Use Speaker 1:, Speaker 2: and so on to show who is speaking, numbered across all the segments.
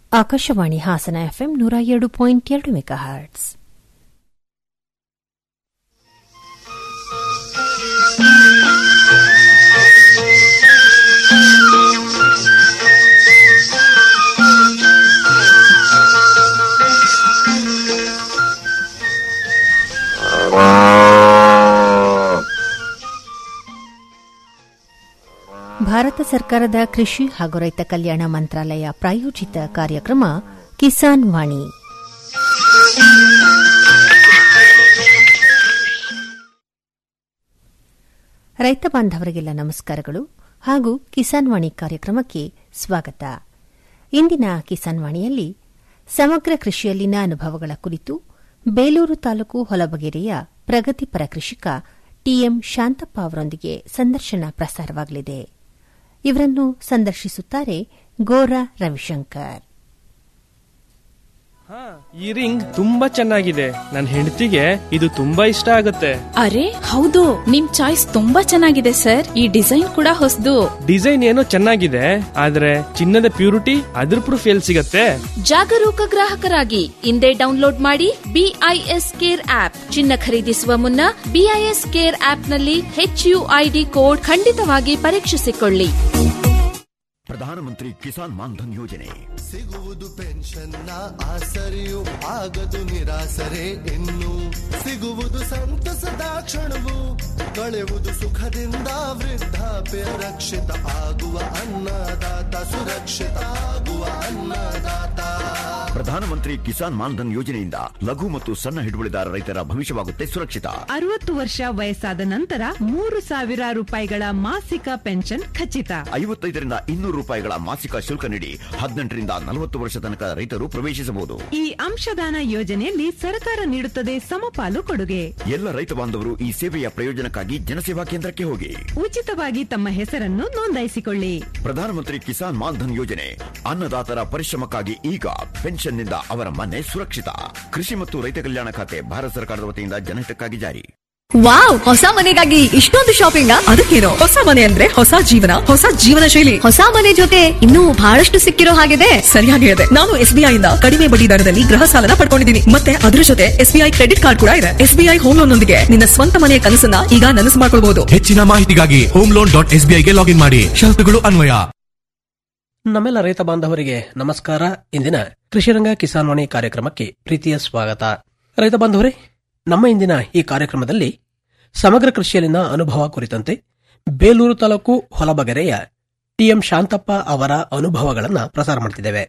Speaker 1: Akashvani Hassan FM ನೂರ ಎರಡು point ಎರಡು ಮೆಗಾ ಹರ್ಟ್ಸ್ ಭಾರತ ಸರ್ಕಾರದ ಕೃಷಿ ಹಾಗೂ ರೈತ ಕಲ್ಯಾಣ ಮಂತ್ರಾಲಯ ಪ್ರಾಯೋಜಿತ ಕಾರ್ಯಕ್ರಮ ಕಿಸಾನ್ ವಾಣಿ ರೈತ ಬಾಂಧವರಿಗೆಲ್ಲ ನಮಸ್ಕಾರಗಳು ಹಾಗೂ ಕಿಸಾನ್ ವಾಣಿ ಕಾರ್ಯಕ್ರಮಕ್ಕೆ ಸ್ವಾಗತ ಇಂದಿನ ಕಿಸಾನ್ ವಾಣಿಯಲ್ಲಿ ಸಮಗ್ರ ಕೃಷಿಯಲ್ಲಿನ ಅನುಭವಗಳ ಕುರಿತು ಬೇಲೂರು ತಾಲೂಕು ಹೊಲಬಗೆರೆಯ ಪ್ರಗತಿಪರ ಕೃಷಿಕ ಟಿಎಂ ಶಾಂತಪ್ಪ ಅವರೊಂದಿಗೆ ಸಂದರ್ಶನ ಪ್ರಸಾರವಾಗಲಿದೆ ಇವರನ್ನು ಸಂದರ್ಶಿಸುತ್ತಾರೆ ಗೋರಾ ರವಿಶಂಕರ್
Speaker 2: ಹಾ, ಈ ರಿಂಗ್ ತುಂಬಾ ಚೆನ್ನಾಗಿದೆ ನನ್ನ ಹೆಂಡತಿಗೆ ಇದು ತುಂಬಾ ಇಷ್ಟ ಆಗುತ್ತೆ
Speaker 3: ಅರೆ ಹೌದು ನಿಮ್ ಚಾಯ್ಸ್ ತುಂಬಾ ಚೆನ್ನಾಗಿದೆ ಸರ್ ಈ ಡಿಸೈನ್ ಕೂಡ ಹೊಸದು
Speaker 2: ಡಿಸೈನ್ ಏನೋ ಚೆನ್ನಾಗಿದೆ ಆದ್ರೆ ಚಿನ್ನದ ಪ್ಯೂರಿಟಿ ಅದ್ರ ಪ್ರೂಫ್ ಎಲ್ಲಿ ಸಿಗತ್ತೆ
Speaker 3: ಜಾಗರೂಕ ಗ್ರಾಹಕರಾಗಿ ಇಂದೇ ಡೌನ್ಲೋಡ್ ಮಾಡಿ ಬಿಐಎಸ್ ಕೇರ್ ಆಪ್ ಚಿನ್ನ ಖರೀದಿಸುವ ಮುನ್ನ ಬಿಐಎಸ್ ಕೇರ್ ಆಪ್ ನಲ್ಲಿ ಹೆಚ್ಯುಐಡಿ ಕೋಡ್ ಖಂಡಿತವಾಗಿ ಪರೀಕ್ಷಿಸಿಕೊಳ್ಳಿ
Speaker 4: ಪ್ರಧಾನಮಂತ್ರಿ ಕಿಸಾನ್ ಮಾನ್ಧನ್ ಯೋಜನೆ
Speaker 5: ಸಿಗುವುದು ಪೆನ್ಷನ್ನ ಆಸರೆಯು ಆಗದು ನಿರಾಸರೆ ಇನ್ನು ಸಿಗುವುದು ಸಂತಸದ ಕ್ಷಣವು ಕಳೆಯುವುದು ಸುಖದಿಂದ ವೃದ್ಧಾಪ್ಯ ರಕ್ಷಿತ ಆಗುವ ಅನ್ನದಾತ ಸುರಕ್ಷಿತ ಆಗುವ ಅನ್ನದಾತ
Speaker 4: ಪ್ರಧಾನಮಂತ್ರಿ ಕಿಸಾನ್ ಮಾನ್ಧನ್ ಯೋಜನೆಯಿಂದ ಲಘು ಮತ್ತು ಸಣ್ಣ ಹಿಡುವಳಿದಾರ ರೈತರ ಭವಿಷ್ಯವಾಗುತ್ತೆ ಸುರಕ್ಷಿತ
Speaker 6: ಅರವತ್ತು ವರ್ಷ ವಯಸ್ಸಾದ ನಂತರ ಮೂರು ಸಾವಿರ ರೂಪಾಯಿಗಳ ಮಾಸಿಕ ಪೆನ್ಷನ್ ಖಚಿತ
Speaker 4: ಐವತ್ತೈದರಿಂದ ಇನ್ನೂರು ರೂಪಾಯಿಗಳ ಮಾಸಿಕ ಶುಲ್ಕ ನೀಡಿ ಹದಿನೆಂಟರಿಂದ ನಲವತ್ತು ವರ್ಷ ತನಕ ರೈತರು ಪ್ರವೇಶಿಸಬಹುದು
Speaker 6: ಈ ಅಂಶದಾನ ಯೋಜನೆಯಲ್ಲಿ ಸರ್ಕಾರ ನೀಡುತ್ತದೆ ಸಮಪಾಲು ಕೊಡುಗೆ
Speaker 4: ಎಲ್ಲ ರೈತ ಬಾಂಧವರು ಈ ಸೇವೆಯ ಪ್ರಯೋಜನಕ್ಕಾಗಿ ಜನಸೇವಾ ಕೇಂದ್ರಕ್ಕೆ ಹೋಗಿ
Speaker 6: ಉಚಿತವಾಗಿ ತಮ್ಮ ಹೆಸರನ್ನು ನೋಂದಾಯಿಸಿಕೊಳ್ಳಿ
Speaker 4: ಪ್ರಧಾನಮಂತ್ರಿ ಕಿಸಾನ್ ಮಾನ್ಧನ್ ಯೋಜನೆ ಅನ್ನದಾತರ ಪರಿಶ್ರಮಕ್ಕಾಗಿ ಈಗ ಪೆನ್ಷನ್ನಿಂದ ಅವರ ಮನೆ ಸುರಕ್ಷಿತ ಕೃಷಿ ಮತ್ತು ರೈತ ಕಲ್ಯಾಣ ಖಾತೆ ಭಾರತ ಸರ್ಕಾರದ ವತಿಯಿಂದ ಜನಹಿತಕ್ಕಾಗಿ ಜಾರಿ
Speaker 7: ವಾವ್ ಹೊಸ ಮನೆಗಾಗಿ ಇಷ್ಟೊಂದು ಶಾಪಿಂಗ್ ಅದಕ್ಕೇನು ಹೊಸ ಮನೆ ಅಂದ್ರೆ ಹೊಸ ಜೀವನ ಹೊಸ ಜೀವನ ಶೈಲಿ ಹೊಸ ಮನೆ ಜೊತೆ ಇನ್ನೂ ಬಹಳಷ್ಟು ಸಿಕ್ಕಿರೋ ಹಾಗಿದೆ ಸರಿಯಾಗಿ ಇದೆ ನಾನು ಎಸ್ಬಿಐ ಇಂದ ಕಡಿಮೆ ಬಡ್ಡಿ ದರದಲ್ಲಿ ಗೃಹ ಸಾಲನ ಪಡ್ಕೊಂಡಿದ್ದೀನಿ ಮತ್ತೆ ಅದ್ರ ಜೊತೆ ಎಸ್ಬಿಐ ಕ್ರೆಡಿಟ್ ಕಾರ್ಡ್ ಕೂಡ ಇದೆ ಎಸ್ಬಿಐ ಹೋಮ್ ಲೋನ್ ನೊಂದಿಗೆ ನಿನ್ನ ಸ್ವಂತ ಮನೆಯ ಕನಸನ್ನ ಈಗ ನನಸು ಮಾಡ್ಕೊಳ್ಬಹುದು
Speaker 8: ಹೆಚ್ಚಿನ ಮಾಹಿತಿಗಾಗಿ ಹೋಮ್ ಲೋನ್ ಡಾಟ್ ಎಸ್ಬಿಐಗೆ ಲಾಗಿನ್ ಮಾಡಿ ಷರತ್ತುಗಳು ಅನ್ವಯ
Speaker 9: ನಮ್ಮೆಲ್ಲ ರೈತ ಬಾಂಧವರಿಗೆ ನಮಸ್ಕಾರ ಇಂದಿನ ಕೃಷಿರಂಗ ಕಿಸಾನ್ ವಾಣಿ ಕಾರ್ಯಕ್ರಮಕ್ಕೆ ಪ್ರೀತಿಯ ಸ್ವಾಗತ ರೈತ ಬಾಂಧವರೇ ನಮ್ಮ ಇಂದಿನ ಈ ಕಾರ್ಯಕ್ರಮದಲ್ಲಿ ಸಮಗ್ರ ಕೃಷಿಯಲ್ಲಿನ ಅನುಭವ ಕುರಿತಂತೆ ಬೇಲೂರು ತಾಲೂಕು ಹೊಲಬಗೆರೆಯ ಟಿಎಂ ಶಾಂತಪ್ಪ ಅವರ ಅನುಭವಗಳನ್ನು ಪ್ರಸಾರ ಮಾಡ್ತಿದ್ದೇವೆ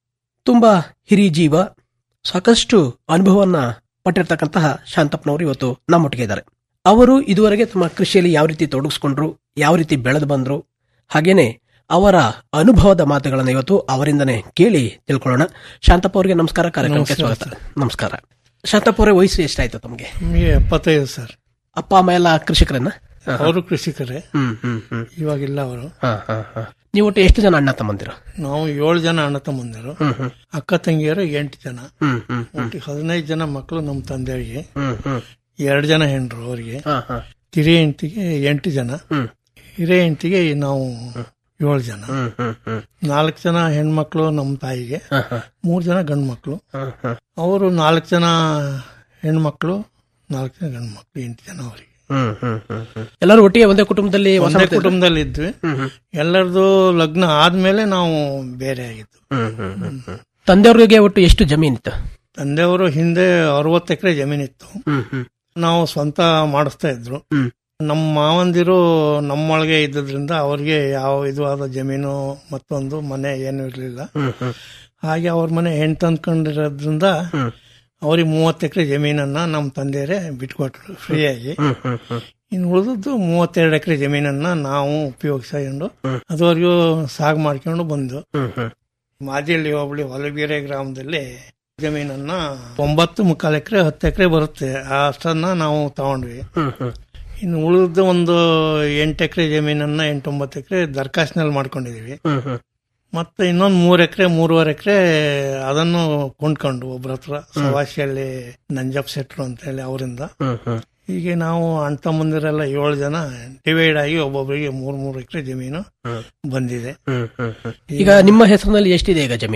Speaker 9: ತುಂಬಾ ಹಿರಿಯ ಜೀವ ಸಾಕಷ್ಟು ಅನುಭವವನ್ನ ಪಟ್ಟಿರ್ತಕ್ಕಂತಹ ಶಾಂತಪ್ಪನವರು ಇವತ್ತು ನಮ್ಮೊಟ್ಟಿಗೆ ಇದ್ದಾರೆ ಅವರು ಇದುವರೆಗೆ ತಮ್ಮ ಕೃಷಿಯಲ್ಲಿ ಯಾವ ರೀತಿ ತೊಡಗಿಸ್ಕೊಂಡ್ರು ಯಾವ ರೀತಿ ಬೆಳೆದು ಬಂದ್ರು ಹಾಗೇನೆ ಅವರ ಅನುಭವದ ಮಾತುಗಳನ್ನು ಇವತ್ತು ಅವರಿಂದನೇ ಕೇಳಿ ತಿಳ್ಕೊಳ್ಳೋಣ ಶಾಂತಪ್ಪ ಅವರಿಗೆ ನಮಸ್ಕಾರ ಕಾರ್ಯಕ್ರಮಕ್ಕೆ ಸ್ವಾಗತ ನಮಸ್ಕಾರ ಶಾಂತಪ್ಪ ಅವರೇ ವಯಸ್ಸು ಎಷ್ಟಾಯ್ತು ತಮಗೆ
Speaker 10: ನಮಗೆ ಎಪ್ಪತ್ತೈದು ಸರ್
Speaker 9: ಅಪ್ಪ ಅಮ್ಮ ಎಲ್ಲ ಕೃಷಿಕರನ್ನ ಹಾ, ಹಾ.
Speaker 10: ಅವರು ಕೃಷಿಕರೇ
Speaker 9: ಹ್ಮ್ ಹ್ಮ್ ಹ್ಮ್
Speaker 10: ಇವಾಗಿಲ್ಲ ಅವರು
Speaker 9: ಹಾ, ಹಾ, ಹಾ. ನೀವು ಒಟ್ಟು ಎಷ್ಟು ಜನ ಅಣ್ಣ ತಮ್ಮಂದಿರು
Speaker 10: ನಾವು ಏಳು ಜನ ಅಣ್ಣ ತಮ್ಮಂದಿರು
Speaker 9: ಹ್ಮ್ ಹ್ಮ್
Speaker 10: ಅಕ್ಕ ತಂಗಿಯರು ಎಂಟು ಜನ
Speaker 9: ಹ್ಮ್ ಹ್ಮ್ ಹ್ಮ್
Speaker 10: ಒಟ್ಟಿಗೆ ಹದಿನೈದು ಜನ ಮಕ್ಕಳು ನಮ್ಮ ತಂದೆಯವರಿಗೆ
Speaker 9: ಹ್ಮ್ ಹ್ಮ್
Speaker 10: ಎರಡು ಜನ ಹೆಂಡ್ರು ಅವರಿಗೆ
Speaker 9: ಹಾ, ಹಾ.
Speaker 10: ಕಿರಿಯ ಹೆಂಡತಿಗೆ ಎಂಟು ಜನ
Speaker 9: ಹ್ಮ್
Speaker 10: ಹಿರಿಯ ಹೆಂಡತಿಗೆ ನಾವು ಏಳು ಜನ
Speaker 9: ಹ್ಮ್ ಹ್ಮ್ ಹ್ಮ್
Speaker 10: ನಾಲ್ಕು ಜನ ಹೆಣ್ಮಕ್ಳು ನಮ್ಮ ತಾಯಿಗೆ
Speaker 9: ಹಾ, ಹಾ.
Speaker 10: ಮೂರು ಜನ ಗಂಡು ಮಕ್ಕಳು
Speaker 9: ಹಾ, ಹಾ.
Speaker 10: ಅವರು ನಾಲ್ಕು ಜನ ಹೆಣ್ಮಕ್ಳು ನಾಲ್ಕು ಜನ ಗಂಡು ಮಕ್ಕಳು ಎಂಟು ಜನ ಅವರಿಗೆ
Speaker 9: ಹ್ಮ್ ಹ್ಮ್ ಹ್ಮ್ ಹ್ಮ್. ಎಲ್ಲರೂ ಒಟ್ಟಿಗೆ ಒಂದೇ ಕುಟುಂಬದಲ್ಲಿ ವಾಸ
Speaker 10: ಒಂದೇ
Speaker 9: ಮಾಡ್ತಿದ್ರಾ?
Speaker 10: ಕುಟುಂಬದಲ್ಲಿ ಇದ್ವಿ
Speaker 9: ಹ್ಮ್ ಹ್ಮ್
Speaker 10: ಎಲ್ಲರದು ಲಗ್ನ ಆದ್ಮೇಲೆ ನಾವು ಬೇರೆ ಆಗಿದ್ದು
Speaker 9: ಹ್ಮ್ ಹ್ಮ್ ಹ್ಮ್ ಹ್ಮ್. ತಂದೆಯವ್ರಿಗೆ ಒಟ್ಟು ಎಷ್ಟು ಜಮೀನಿತ್ತು
Speaker 10: ತಂದೆಯವರು ಹಿಂದೆ ಅರವತ್ತು ಎಕರೆ ಜಮೀನಿತ್ತು
Speaker 9: ಹ್ಮ್ ಹ್ಮ್
Speaker 10: ನಾವು ಸ್ವಂತ ಮಾಡಿಸ್ತಾ ಇದ್ರು
Speaker 9: ಹ್ಮ್.
Speaker 10: ನಮ್ಮ ಮಾವಂದಿರು ನಮ್ಮೊಳಗೆ ಇದ್ದದ್ರಿಂದ ಅವ್ರಿಗೆ ಯಾವ ಇದು ಆದ ಜಮೀನು ಮತ್ತೊಂದು ಮನೆ ಏನು ಇರಲಿಲ್ಲ
Speaker 9: ಹ್ಮ್ ಹ್ಮ್
Speaker 10: ಹಾಗೆ ಅವ್ರ ಮನೆ ಹೆಣ್ಣು ತಂದ್ಕೊಂಡಿರೋದ್ರಿಂದ
Speaker 9: ಹ್ಮ್.
Speaker 10: ಅವ್ರಿಗೆ ಮೂವತ್ತು ಎಕರೆ ಜಮೀನನ್ನ ನಮ್ಮ ತಂದೆಯರೇ ಬಿಟ್ಕೊಟ್ರು ಫ್ರೀಯಾಗಿ
Speaker 9: ಹ್ಮ್ ಹ್ಮ್ ಹ್ಮ್
Speaker 10: ಇನ್ನು ಉಳಿದದ್ದು ಮೂವತ್ತೆರಡು ಎಕರೆ ಜಮೀನನ್ನ ನಾವು ಉಪಯೋಗಿಸ್ಕೊಂಡು ಅದುವರೆಗೂ ಸಾగు ಮಾಡ್ಕೊಂಡು ಬಂದು
Speaker 9: ಹ್ಮ್ ಹ್ಮ್
Speaker 10: ಮಾದಿಹಳ್ಳಿ ಹೋಬಳಿ ಹೊಲಗೆರೆ ಗ್ರಾಮದಲ್ಲಿ ಜಮೀನನ್ನ ಒಂಬತ್ತು ಮುಕ್ಕಾಲು ಎಕರೆ ಹತ್ತು ಎಕರೆ ಬರುತ್ತೆ ಅಷ್ಟನ್ನ ನಾವು ತಗೊಂಡ್ವಿ
Speaker 9: ಹ್ಮ್ ಹ್ಮ್
Speaker 10: ಇನ್ನು ಉಳಿದ ಒಂದು ಎಂಟು ಎಕರೆ ಜಮೀನನ್ನ ಎಂಟೊಂಬತ್ತು ಎಕರೆ ದರ್ಖಾಸ್ನಲ್ಲಿ ಮಾಡ್ಕೊಂಡಿದೀವಿ
Speaker 9: ಹ್ಮ್ ಹ್ಮ್
Speaker 10: ಮತ್ತೆ ಇನ್ನೊಂದು ಮೂರ್ ಎಕರೆ ಮೂರುವರೆ ಎಕರೆ ಅದನ್ನು ಕೊಂಡ್ಕೊಂಡು ಒಬ್ರ ಹತ್ರ ಸವಾಸಿಯಲ್ಲಿ ನಂಜಪ್ ಸೆಟ್ರು ಅಂತ ಹೇಳಿ ಅವರಿಂದ
Speaker 9: ಹ್ಮ್ ಹ್ಮ್
Speaker 10: ಹೀಗೆ ನಾವು ಅಣ್ಣ ತಮ್ಮಂದಿರೆಲ್ಲ ಏಳು ಜನ ಡಿವೈಡ್ ಆಗಿ ಒಬ್ಬೊಬ್ಬರಿಗೆ ಮೂರ್ ಮೂರು ಎಕರೆ ಜಮೀನು ಬಂದಿದೆ
Speaker 9: ಹ್ಮ್ ಹ್ಮ್ ಹ್ಮ್. ಈಗ ನಿಮ್ಮ ಹೆಸರಿನಲ್ಲಿ ಎಷ್ಟಿದೆ ಈಗ ಜಮೀನು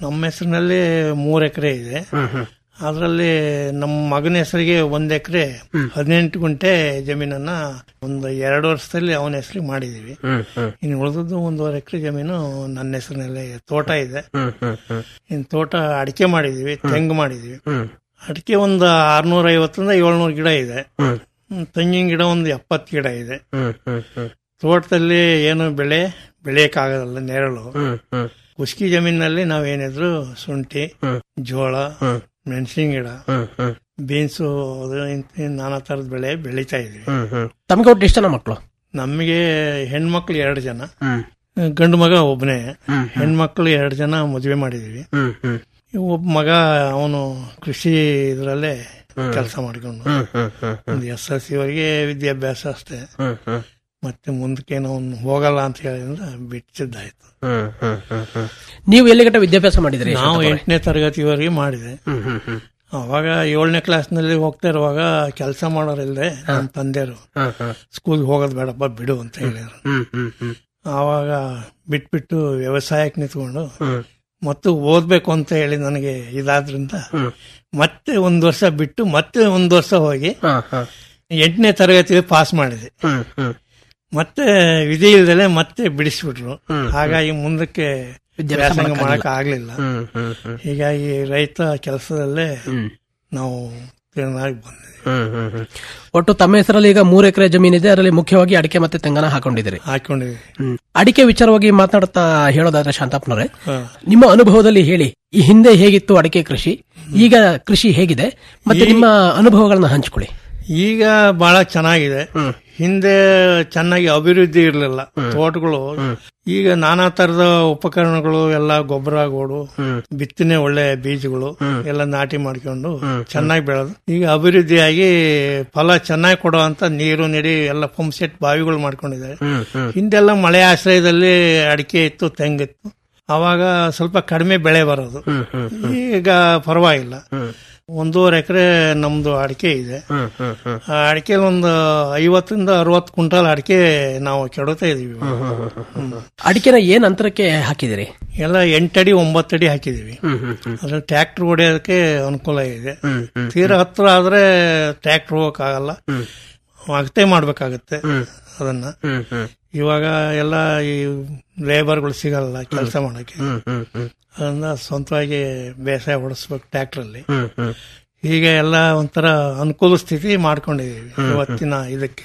Speaker 10: ನಮ್ಮ ಹೆಸರಿನಲ್ಲಿ ಮೂರ್ ಎಕರೆ ಇದೆ ಅದರಲ್ಲಿ ನಮ್ಮ ಮಗನ ಹೆಸರಿಗೆ ಒಂದ್ ಎಕರೆ ಹದಿನೆಂಟು ಗುಂಟೆ ಜಮೀನನ್ನ ಒಂದು ಎರಡು ವರ್ಷದಲ್ಲಿ ಅವನ ಹೆಸರಿಗೆ ಮಾಡಿದೀವಿ ಇನ್ನು ಉಳಿದದ್ದು ಒಂದೂವರೆ ಎಕರೆ ಜಮೀನು ನನ್ನ ಹೆಸರಿನಲ್ಲಿ ತೋಟ ಇದೆ ಇನ್ನು ತೋಟ ಅಡಿಕೆ ಮಾಡಿದೀವಿ ತೆಂಗು ಮಾಡಿದೀವಿ ಅಡಿಕೆ ಒಂದು ಆರ್ನೂರ ಐವತ್ತರಿಂದ ಏಳ್ನೂರು ಗಿಡ ಇದೆ ಹ್ಮ್, ತೆಂಗಿನ ಗಿಡ ಒಂದು ಎಪ್ಪತ್ತು ಗಿಡ ಇದೆ ತೋಟದಲ್ಲಿ ಏನು ಬೆಳೆ ಬೆಳೆಯಕ್ಕಾಗಲ್ಲ ನೆರಳು ಕುಸ್ಕಿ ಜಮೀನಲ್ಲಿ ನಾವೇನಿದ್ರು ಶುಂಠಿ ಜೋಳ ಮೆಣಸಿನ ಗಿಡ ಬೀನ್ಸು ಅದು ಇಂತ ನಾನಾ ತರದ ಬೆಳೆ ಬೆಳೀತಾ ಇದೀವಿ
Speaker 9: ತಮಗೆ ಒಟ್ಟು ಎಷ್ಟು ಜನ ಮಕ್ಕಳು
Speaker 10: ನಮಗೆ ಹೆಣ್ಮಕ್ಳು ಎರಡು ಜನ ಗಂಡು ಮಗ ಒಬ್ಬನೇ ಹೆಣ್ಮಕ್ಳು ಎರಡು ಜನ ಮದುವೆ ಮಾಡಿದೀವಿ ಒಬ್ಬ ಮಗ ಅವನು ಕೃಷಿ ಇದರಲ್ಲೇ ಕೆಲಸ ಮಾಡ್ಕೊಂಡು ಒಂದು ಎಸ್ ಎಲ್ ಸಿ ವರೆಗೆ ವಿದ್ಯಾಭ್ಯಾಸ ಅಷ್ಟೇ ಮತ್ತೆ ಮುಂದಕ್ಕೆ ಅವನು ಹೋಗಲ್ಲ ಅಂತ ಹೇಳಿದ್ರೆ ಬಿಟ್ಟಿದ್ದಾಯ್ತು
Speaker 9: ನೀವು ಎಲ್ಲಿ ಗಂಟ ವಿದ್ಯಾಭ್ಯಾಸ ಮಾಡಿದ್ರಿ
Speaker 10: ನಾವು ಎಂಟನೇ ತರಗತಿವರೆಗೆ ಮಾಡಿದೆ ಅವಾಗ ಏಳನೇ ಕ್ಲಾಸ್ನಲ್ಲಿ ಹೋಗ್ತಾ ಇರುವಾಗ ಕೆಲಸ ಮಾಡೋರಿಲ್ಲದೆ ನಮ್ಮ ತಂದೆಯರು ಸ್ಕೂಲ್ಗೆ ಹೋಗೋದು ಬೇಡಪ್ಪ ಬಿಡು ಅಂತ ಹೇಳಿದ್ರು ಆವಾಗ ಬಿಟ್ಬಿಟ್ಟು ವ್ಯವಸಾಯಕ್ಕೆ ನಿಂತ್ಕೊಂಡು ಮತ್ತು ಓದ್ಬೇಕು ಅಂತ ಹೇಳಿ ನನಗೆ ಇದಾದ್ರಿಂದ ಮತ್ತೆ ಒಂದ್ ವರ್ಷ ಬಿಟ್ಟು ಮತ್ತೆ ಒಂದ್ ವರ್ಷ ಹೋಗಿ ಎಂಟನೇ ತರಗತಿ ಪಾಸ್ ಮಾಡಿದೆ ಮತ್ತೆ ವಿಧಿ ಇಲ್ದಲೆ ಮತ್ತೆ ಬಿಡಿಸ್ಬಿಟ್ರು ಹಾಗಾಗಿ ಮುಂದಕ್ಕೆ
Speaker 9: ವಿದ್ಯಾಭ್ಯಾಸ
Speaker 10: ವ್ಯಾಸಂಗ
Speaker 9: ಮಾಡಕ್ಕಾಗ್ಲಿಲ್ಲ.
Speaker 10: ಮಾಡಕ್ ಆಗ್ಲಿಲ್ಲ ಹೀಗಾಗಿ ರೈತ ಕೆಲಸದಲ್ಲೇ ನಾವು ತೀರ್ಮಾನಕ್ಕೆ ಬಂದಿದ್ದೀವಿ
Speaker 9: ಒಟ್ಟು ತಮ್ಮ ಹೆಸರಲ್ಲಿ ಈಗ ಮೂರು ಎಕರೆ ಜಮೀನಿದೆ ಅದರಲ್ಲಿ ಮುಖ್ಯವಾಗಿ ಅಡಿಕೆ ಮತ್ತೆ ತೆಂಗನ ಹಾಕೊಂಡಿದ್ದೀರಿ
Speaker 10: ಹಾಕೊಂಡಿದ್ದೀವಿ
Speaker 9: ಹ್ಮ್. ಅಡಿಕೆ ವಿಚಾರವಾಗಿ ಮಾತನಾಡ್ತಾ ಹೇಳೋದಾದ್ರೆ ಶಾಂತಪ್ಪನವ್ರೆ
Speaker 10: ಹಾ.
Speaker 9: ನಿಮ್ಮ ಅನುಭವದಲ್ಲಿ ಹೇಳಿ ಈ ಹಿಂದೆ ಹೇಗಿತ್ತು ಅಡಿಕೆ ಕೃಷಿ ಈಗ ಕೃಷಿ ಹೇಗಿದೆ ಮತ್ತೆ ನಿಮ್ಮ ಅನುಭವಗಳನ್ನ ಹಂಚ್ಕೊಳ್ಳಿ
Speaker 10: ಈಗ ಬಹಳ ಚೆನ್ನಾಗಿದೆ ಹಿಂದೆ ಚೆನ್ನಾಗಿ ಅಭಿವೃದ್ಧಿ ಇರಲಿಲ್ಲ ತೋಟಗಳು ಈಗ ನಾನಾ ತರದ ಉಪಕರಣಗಳು ಎಲ್ಲ ಗೊಬ್ಬರ ಗೋಡು ಬಿತ್ತನೆ ಒಳ್ಳೆ ಬೀಜಗಳು ಎಲ್ಲ ನಾಟಿ ಮಾಡ್ಕೊಂಡು ಚೆನ್ನಾಗಿ ಬೆಳೆದು ಈಗ ಅಭಿವೃದ್ಧಿಯಾಗಿ ಫಲ ಚೆನ್ನಾಗಿ ಕೊಡುವಂತ ನೀರು ನೆಡಿ ಎಲ್ಲ ಪಂಪ್ ಸೆಟ್ ಬಾವಿಗಳು ಮಾಡ್ಕೊಂಡಿದ್ದಾರೆ ಹಿಂದೆಲ್ಲ ಮಳೆ ಆಶ್ರಯದಲ್ಲಿ ಅಡಿಕೆ ಇತ್ತು ತೆಂಗಿತ್ತು ಅವಾಗ ಸ್ವಲ್ಪ ಕಡಿಮೆ ಬೆಳೆ ಬರೋದು ಈಗ ಪರವಾಗಿಲ್ಲ ಒಂದೂವರೆ ಎಕರೆ ನಮ್ದು ಅಡಿಕೆ ಇದೆ ಆ ಅಡಿಕೆ ಒಂದು ಐವತ್ತರಿಂದ ಅರವತ್ತು ಕ್ವಿಂಟಾಲ್ ಅಡಿಕೆ ನಾವು ಕೆಡುತ್ತಾ ಇದೀವಿ ಹ್ಮ್.
Speaker 9: ಅಡಿಕೆನ ಏನ್ ಅಂತರಕ್ಕೆ ಹಾಕಿದಿರಿ
Speaker 10: ಎಲ್ಲ ಎಂಟಡಿ ಒಂಬತ್ತಡಿ ಹಾಕಿದೀವಿ ಅದ್ರಲ್ಲಿ ಟ್ರ್ಯಾಕ್ಟರ್ ಹೊಡೆಯೋದಕ್ಕೆ ಅನುಕೂಲ ಇದೆ ತೀರಾ ಹತ್ರ ಆದ್ರೆ ಟ್ರ್ಯಾಕ್ಟರ್ ಹೋಗಕ್ಕಾಗಲ್ಲ ಅಗತೆ ಮಾಡ್ಬೇಕಾಗತ್ತೆ ಅದನ್ನ ಇವಾಗ ಎಲ್ಲ ಈ ಲೇಬರ್ಗಳು ಸಿಗಲ್ಲ ಕೆಲಸ ಮಾಡಕ್ಕೆ ಅದನ್ನ ಸ್ವಂತವಾಗಿ ಬೇಸಾಯ ಹೊಡಿಸ್ಬೇಕು ಟ್ರ್ಯಾಕ್ಟ್ರಲ್ಲಿ ಹೀಗೆ ಎಲ್ಲ ಒಂಥರ ಅನುಕೂಲ ಸ್ಥಿತಿ ಮಾಡ್ಕೊಂಡಿದೀವಿ ಇವತ್ತಿನ ಇದಕ್ಕೆ